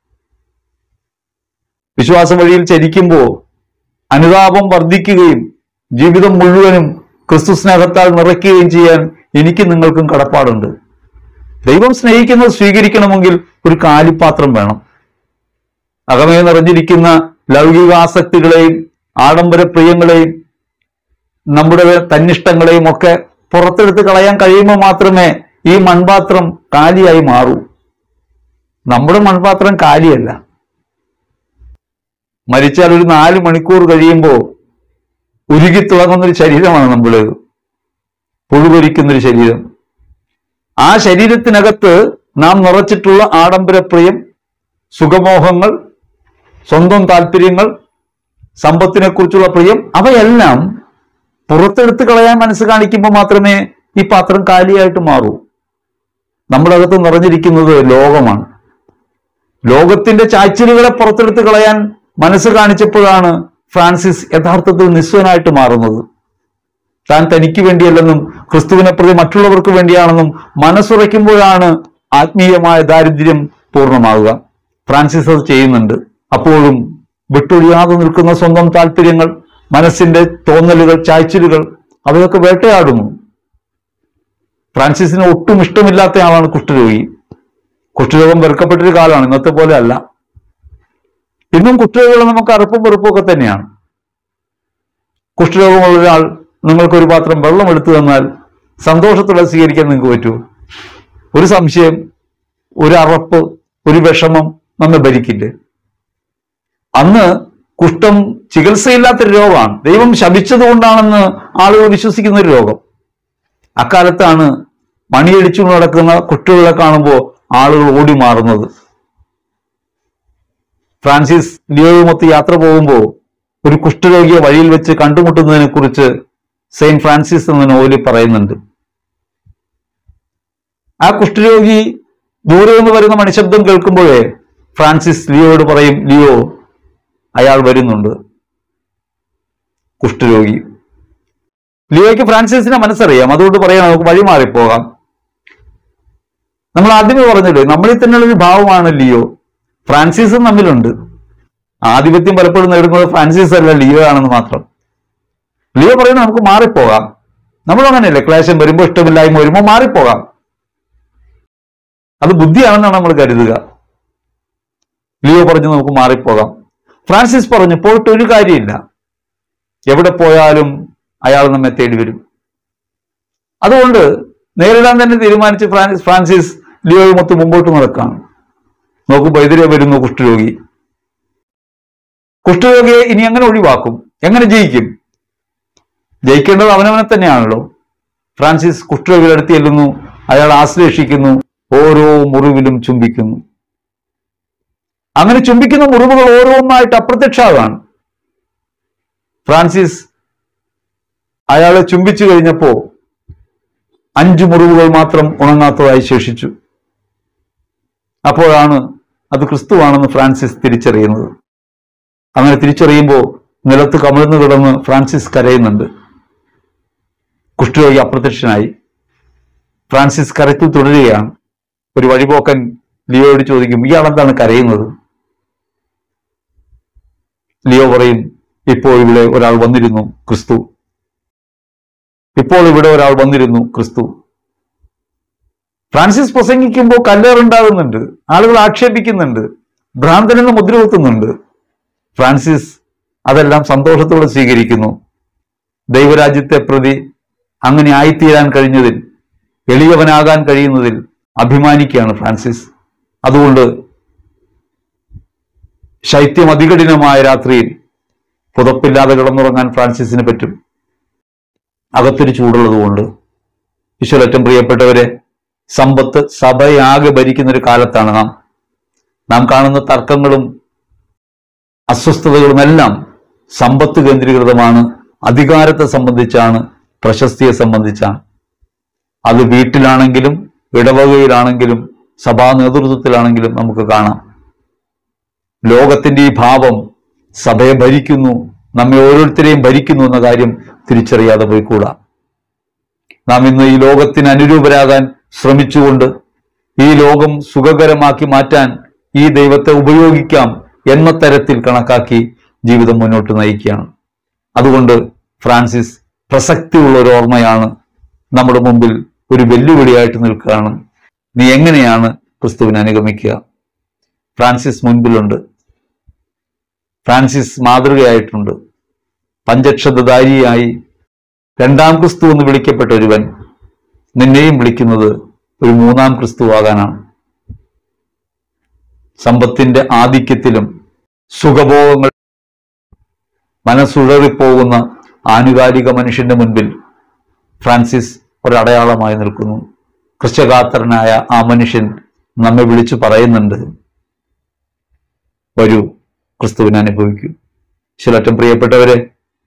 വിശ്വാസ വഴിയിൽ ചരിക്കുമ്പോൾ അനുതാപം വർദ്ധിക്കുകയും ജീവിതം മുഴുവനും ക്രിസ്തു സ്നേഹത്താൽ നിറയ്ക്കുകയും ചെയ്യാൻ എനിക്ക് നിങ്ങൾക്കും കടപ്പാടുണ്ട് ദൈവം സ്നേഹിക്കുന്നത് സ്വീകരിക്കണമെങ്കിൽ ഒരു കാലിപ്പാത്രം വേണം അകമേ നിറഞ്ഞിരിക്കുന്ന ലൗകിക ആസക്തികളെയും ആഡംബര പ്രിയങ്ങളെയും നമ്മുടെ തന്നിഷ്ടങ്ങളെയും ഒക്കെ പുറത്തെടുത്ത് കളയാൻ കഴിയുമ്പോൾ മാത്രമേ ഈ മൺപാത്രം കാലിയായി മാറൂ നമ്മുടെ മൺപാത്രം കാലിയല്ല മരിച്ചാൽ ഒരു നാല് മണിക്കൂർ കഴിയുമ്പോൾ ഉരുകിത്തിളങ്ങുന്ന ഒരു ശരീരമാണ് നമ്മൾ പുഴുപൊരിക്കുന്നൊരു ശരീരം ആ ശരീരത്തിനകത്ത് നാം നിറച്ചിട്ടുള്ള ആഡംബരപ്രിയം സുഖമോഹങ്ങൾ സ്വന്തം താല്പര്യങ്ങൾ സമ്പത്തിനെ കുറിച്ചുള്ള പ്രിയം അവയെല്ലാം പുറത്തെടുത്ത് കളയാൻ മനസ്സ് കാണിക്കുമ്പോൾ മാത്രമേ ഈ പാത്രം കാലിയായിട്ട് മാറൂ നമ്മുടെ അകത്ത് നിറഞ്ഞിരിക്കുന്നത് ലോകമാണ് ലോകത്തിന്റെ ചായ്ച്ചിലുകളെ പുറത്തെടുത്ത് കളയാൻ മനസ്സ് കാണിച്ചപ്പോഴാണ് ഫ്രാൻസിസ് യഥാർത്ഥത്തിൽ നിസ്വനായിട്ട് മാറുന്നത് താൻ തനിക്ക് വേണ്ടിയല്ലെന്നും ക്രിസ്തുവിനെ പ്രതി മറ്റുള്ളവർക്ക് വേണ്ടിയാണെന്നും മനസ്സുറയ്ക്കുമ്പോഴാണ് ആത്മീയമായ ദാരിദ്ര്യം പൂർണ്ണമാകുക ഫ്രാൻസിസ് അത് ചെയ്യുന്നുണ്ട് അപ്പോഴും വിട്ടൊഴിയാതെ നിൽക്കുന്ന സ്വന്തം താല്പര്യങ്ങൾ മനസ്സിന്റെ തോന്നലുകൾ ചായ്ച്ചിലുകൾ അവയൊക്കെ വേട്ടയാടുന്നു ഫ്രാൻസിസിന് ഒട്ടും ഇഷ്ടമില്ലാത്ത ആളാണ് കുഷ്ഠരോഗി കുഷ്ഠരോഗം വെറുക്കപ്പെട്ടൊരു കാലമാണ് ഇന്നത്തെ പോലെ അല്ല ഇന്നും കുഷ്ഠരോഗികൾ നമുക്ക് അറുപ്പും വെറുപ്പും ഒക്കെ തന്നെയാണ് കുഷ്ഠരോഗമുള്ള ഒരാൾ നിങ്ങൾക്ക് ഒരു പാത്രം വെള്ളം എടുത്തു തന്നാൽ സന്തോഷത്തോടെ സ്വീകരിക്കാൻ നിങ്ങൾക്ക് പറ്റുമോ ഒരു സംശയം ഒരു അറപ്പ് ഒരു വിഷമം നമ്മെ ഭരിക്കില്ലേ അന്ന് കുഷ്ഠം ചികിത്സയില്ലാത്തൊരു രോഗമാണ് ദൈവം ശപിച്ചതുകൊണ്ടാണെന്ന് ആളുകൾ വിശ്വസിക്കുന്ന ഒരു രോഗം അക്കാലത്താണ് മണിയടിച്ചു നടക്കുന്ന കുട്ടികളെ കാണുമ്പോൾ ആളുകൾ ഓടി മാറുന്നത് ഫ്രാൻസിസ് ലിയോയുമൊത്ത് യാത്ര പോകുമ്പോൾ ഒരു കുഷ്ഠരോഗിയെ വഴിയിൽ വെച്ച് കണ്ടുമുട്ടുന്നതിനെ കുറിച്ച് സെയിന്റ് ഫ്രാൻസിസ് എന്ന നോവലിൽ പറയുന്നുണ്ട് ആ കുഷ്ഠരോഗി ദൂരെ നിന്ന് വരുന്ന മണിശബ്ദം കേൾക്കുമ്പോഴേ ഫ്രാൻസിസ് ലിയോയോട് പറയും ലിയോ അയാൾ വരുന്നുണ്ട് കുഷ്ഠരോഗി ലിയോയ്ക്ക് ഫ്രാൻസിസിനെ മനസ്സറിയാം അതുകൊണ്ട് പറയാം നമുക്ക് വഴി മാറിപ്പോകാം നമ്മൾ ആദ്യമേ പറഞ്ഞല്ലോ നമ്മളിൽ തന്നെയുള്ള ഒരു ഭാവമാണ് ലിയോ ഫ്രാൻസിസും തമ്മിലുണ്ട് ആധിപത്യം പലപ്പോഴും നേടുന്നത് ഫ്രാൻസിസ് അല്ല ലിയോ ആണെന്ന് മാത്രം ലിയോ പറയുന്നത് നമുക്ക് മാറിപ്പോകാം നമ്മൾ അങ്ങനെയല്ലേ ക്ലേശം വരുമ്പോൾ ഇഷ്ടമില്ലായ്മ വരുമ്പോൾ മാറിപ്പോകാം അത് ബുദ്ധിയാണെന്നാണ് നമ്മൾ കരുതുക ലിയോ പറഞ്ഞു നമുക്ക് മാറിപ്പോകാം ഫ്രാൻസിസ് പറഞ്ഞു പോയിട്ട് ഒരു കാര്യമില്ല എവിടെ പോയാലും അയാൾ നമ്മെ തേടി വരും അതുകൊണ്ട് നേരിടാൻ തന്നെ തീരുമാനിച്ച് ഫ്രാൻസിസ് ഫ്രാൻസിസ് ലിയോയുമൊത്ത് മുമ്പോട്ട് നടക്കുകയാണ് നോക്കുമ്പോൾ എതിരെ വരുന്നു കുഷ്ഠരോഗി കുഷ്ഠരോഗിയെ ഇനി എങ്ങനെ ഒഴിവാക്കും എങ്ങനെ ജയിക്കും ജയിക്കേണ്ടത് അവനവനെ തന്നെയാണല്ലോ ഫ്രാൻസിസ് കുഷ്ഠരോഗിയുടെ അടുത്ത് ചെല്ലുന്നു അയാൾ ആശ്ലേഷിക്കുന്നു ഓരോ മുറിവിലും ചുംബിക്കുന്നു അങ്ങനെ ചുംബിക്കുന്ന മുറിവുകൾ ഓരോന്നായിട്ട് അപ്രത്യക്ഷമാകാണ് ഫ്രാൻസിസ് അയാളെ ചുംബിച്ചു കഴിഞ്ഞപ്പോ അഞ്ചു മുറിവുകൾ മാത്രം ഉണങ്ങാത്തതായി ശേഷിച്ചു അപ്പോഴാണ് അത് ക്രിസ്തുവാണെന്ന് ഫ്രാൻസിസ് തിരിച്ചറിയുന്നത് അങ്ങനെ തിരിച്ചറിയുമ്പോൾ നിലത്ത് കമിഴ്ന്നു കിടന്ന് ഫ്രാൻസിസ് കരയുന്നുണ്ട് കുഷ്ഠരോഗി അപ്രത്യക്ഷനായി ഫ്രാൻസിസ് കരച്ചിൽ തുടരുകയാണ് ഒരു വഴിപോക്കൻ ലിയോയോട് ചോദിക്കും ഇയാൾ എന്താണ് കരയുന്നത് ലിയോ പറയും ഇപ്പോൾ ഇവിടെ ഒരാൾ വന്നിരുന്നു ക്രിസ്തു ഇപ്പോൾ ഇവിടെ ഒരാൾ വന്നിരുന്നു ക്രിസ്തു ഫ്രാൻസിസ് പ്രസംഗിക്കുമ്പോൾ കല്ലേറുണ്ടാകുന്നുണ്ട് ആളുകൾ ആക്ഷേപിക്കുന്നുണ്ട് ഭ്രാന്തനെന്ന് മുദ്ര കുത്തുന്നുണ്ട് ഫ്രാൻസിസ് അതെല്ലാം സന്തോഷത്തോടെ സ്വീകരിക്കുന്നു ദൈവരാജ്യത്തെ പ്രതി അങ്ങനെ ആയിത്തീരാൻ കഴിഞ്ഞതിൽ എളിയവനാകാൻ കഴിയുന്നതിൽ അഭിമാനിക്കുകയാണ് ഫ്രാൻസിസ് അതുകൊണ്ട് ശൈത്യം അതികഠിനമായ രാത്രിയിൽ പുതപ്പില്ലാതെ കിടന്നുറങ്ങാൻ ഫ്രാൻസിസിന് പറ്റും അകത്തൊരു ചൂടുള്ളതുകൊണ്ട് ഈശ്വരറ്റം പ്രിയപ്പെട്ടവരെ സമ്പത്ത് സഭയാകെ ഭരിക്കുന്ന ഒരു കാലത്താണ് നാം നാം കാണുന്ന തർക്കങ്ങളും അസ്വസ്ഥതകളും എല്ലാം സമ്പത്ത് കേന്ദ്രീകൃതമാണ് അധികാരത്തെ സംബന്ധിച്ചാണ് പ്രശസ്തിയെ സംബന്ധിച്ചാണ് അത് വീട്ടിലാണെങ്കിലും ഇടവകയിലാണെങ്കിലും സഭാ നേതൃത്വത്തിലാണെങ്കിലും നമുക്ക് കാണാം ലോകത്തിന്റെ ഈ ഭാവം സഭയെ ഭരിക്കുന്നു നമ്മെ ഓരോരുത്തരെയും ഭരിക്കുന്നു എന്ന കാര്യം തിരിച്ചറിയാതെ പോയിക്കൂടാ നാം ഇന്ന് ഈ ലോകത്തിന് അനുരൂപരാകാൻ ശ്രമിച്ചുകൊണ്ട് ഈ ലോകം സുഖകരമാക്കി മാറ്റാൻ ഈ ദൈവത്തെ ഉപയോഗിക്കാം എന്ന തരത്തിൽ കണക്കാക്കി ജീവിതം മുന്നോട്ട് നയിക്കുകയാണ് അതുകൊണ്ട് ഫ്രാൻസിസ് പ്രസക്തിയുള്ള ഒരു ഓർമ്മയാണ് നമ്മുടെ മുമ്പിൽ ഒരു വെല്ലുവിളിയായിട്ട് നിൽക്കുകയാണ് നീ എങ്ങനെയാണ് ക്രിസ്തുവിനെ അനുഗമിക്കുക ഫ്രാൻസിസ് മുൻപിലുണ്ട് ഫ്രാൻസിസ് മാതൃകയായിട്ടുണ്ട് പഞ്ചക്ഷതധാരിയായി രണ്ടാം ക്രിസ്തു എന്ന് വിളിക്കപ്പെട്ട ഒരുവൻ നിന്നെയും വിളിക്കുന്നത് ഒരു മൂന്നാം ക്രിസ്തു ആകാനാണ് സമ്പത്തിന്റെ ആധിക്യത്തിലും സുഖഭോഗങ്ങൾ മനസ്സുഴറിപ്പോകുന്ന ആനുകാലിക മനുഷ്യന്റെ മുൻപിൽ ഫ്രാൻസിസ് ഒരടയാളമായി നിൽക്കുന്നു ക്രിസ്ത്യഗാത്രനായ ആ മനുഷ്യൻ നമ്മെ വിളിച്ചു പറയുന്നുണ്ട് വരൂ ക്രിസ്തുവിനെ അനുഭവിക്കൂ ചിലറ്റം പ്രിയപ്പെട്ടവരെ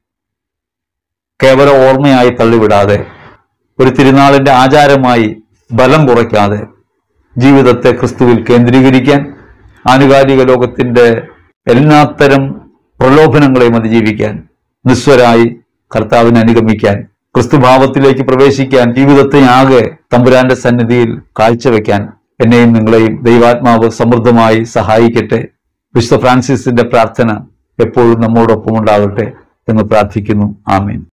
കേവല ഓർമ്മയായി തള്ളിവിടാതെ ഒരു തിരുനാളിന്റെ ആചാരമായി ബലം കുറയ്ക്കാതെ ജീവിതത്തെ ക്രിസ്തുവിൽ കേന്ദ്രീകരിക്കാൻ ആനുകാലിക ലോകത്തിന്റെ എല്ലാത്തരം പ്രലോഭനങ്ങളെയും അതിജീവിക്കാൻ നിസ്വരായി കർത്താവിനെ അനുഗമിക്കാൻ ക്രിസ്തുഭാവത്തിലേക്ക് പ്രവേശിക്കാൻ ജീവിതത്തെ ആകെ തമ്പുരാന്റെ സന്നിധിയിൽ കാഴ്ചവെക്കാൻ എന്നെയും നിങ്ങളെയും ദൈവാത്മാവ് സമൃദ്ധമായി സഹായിക്കട്ടെ വിശുദ്ധ ഫ്രാൻസിസിന്റെ പ്രാർത്ഥന എപ്പോഴും നമ്മോടൊപ്പം ഉണ്ടാകട്ടെ എന്ന് പ്രാർത്ഥിക്കുന്നു ആമീൻ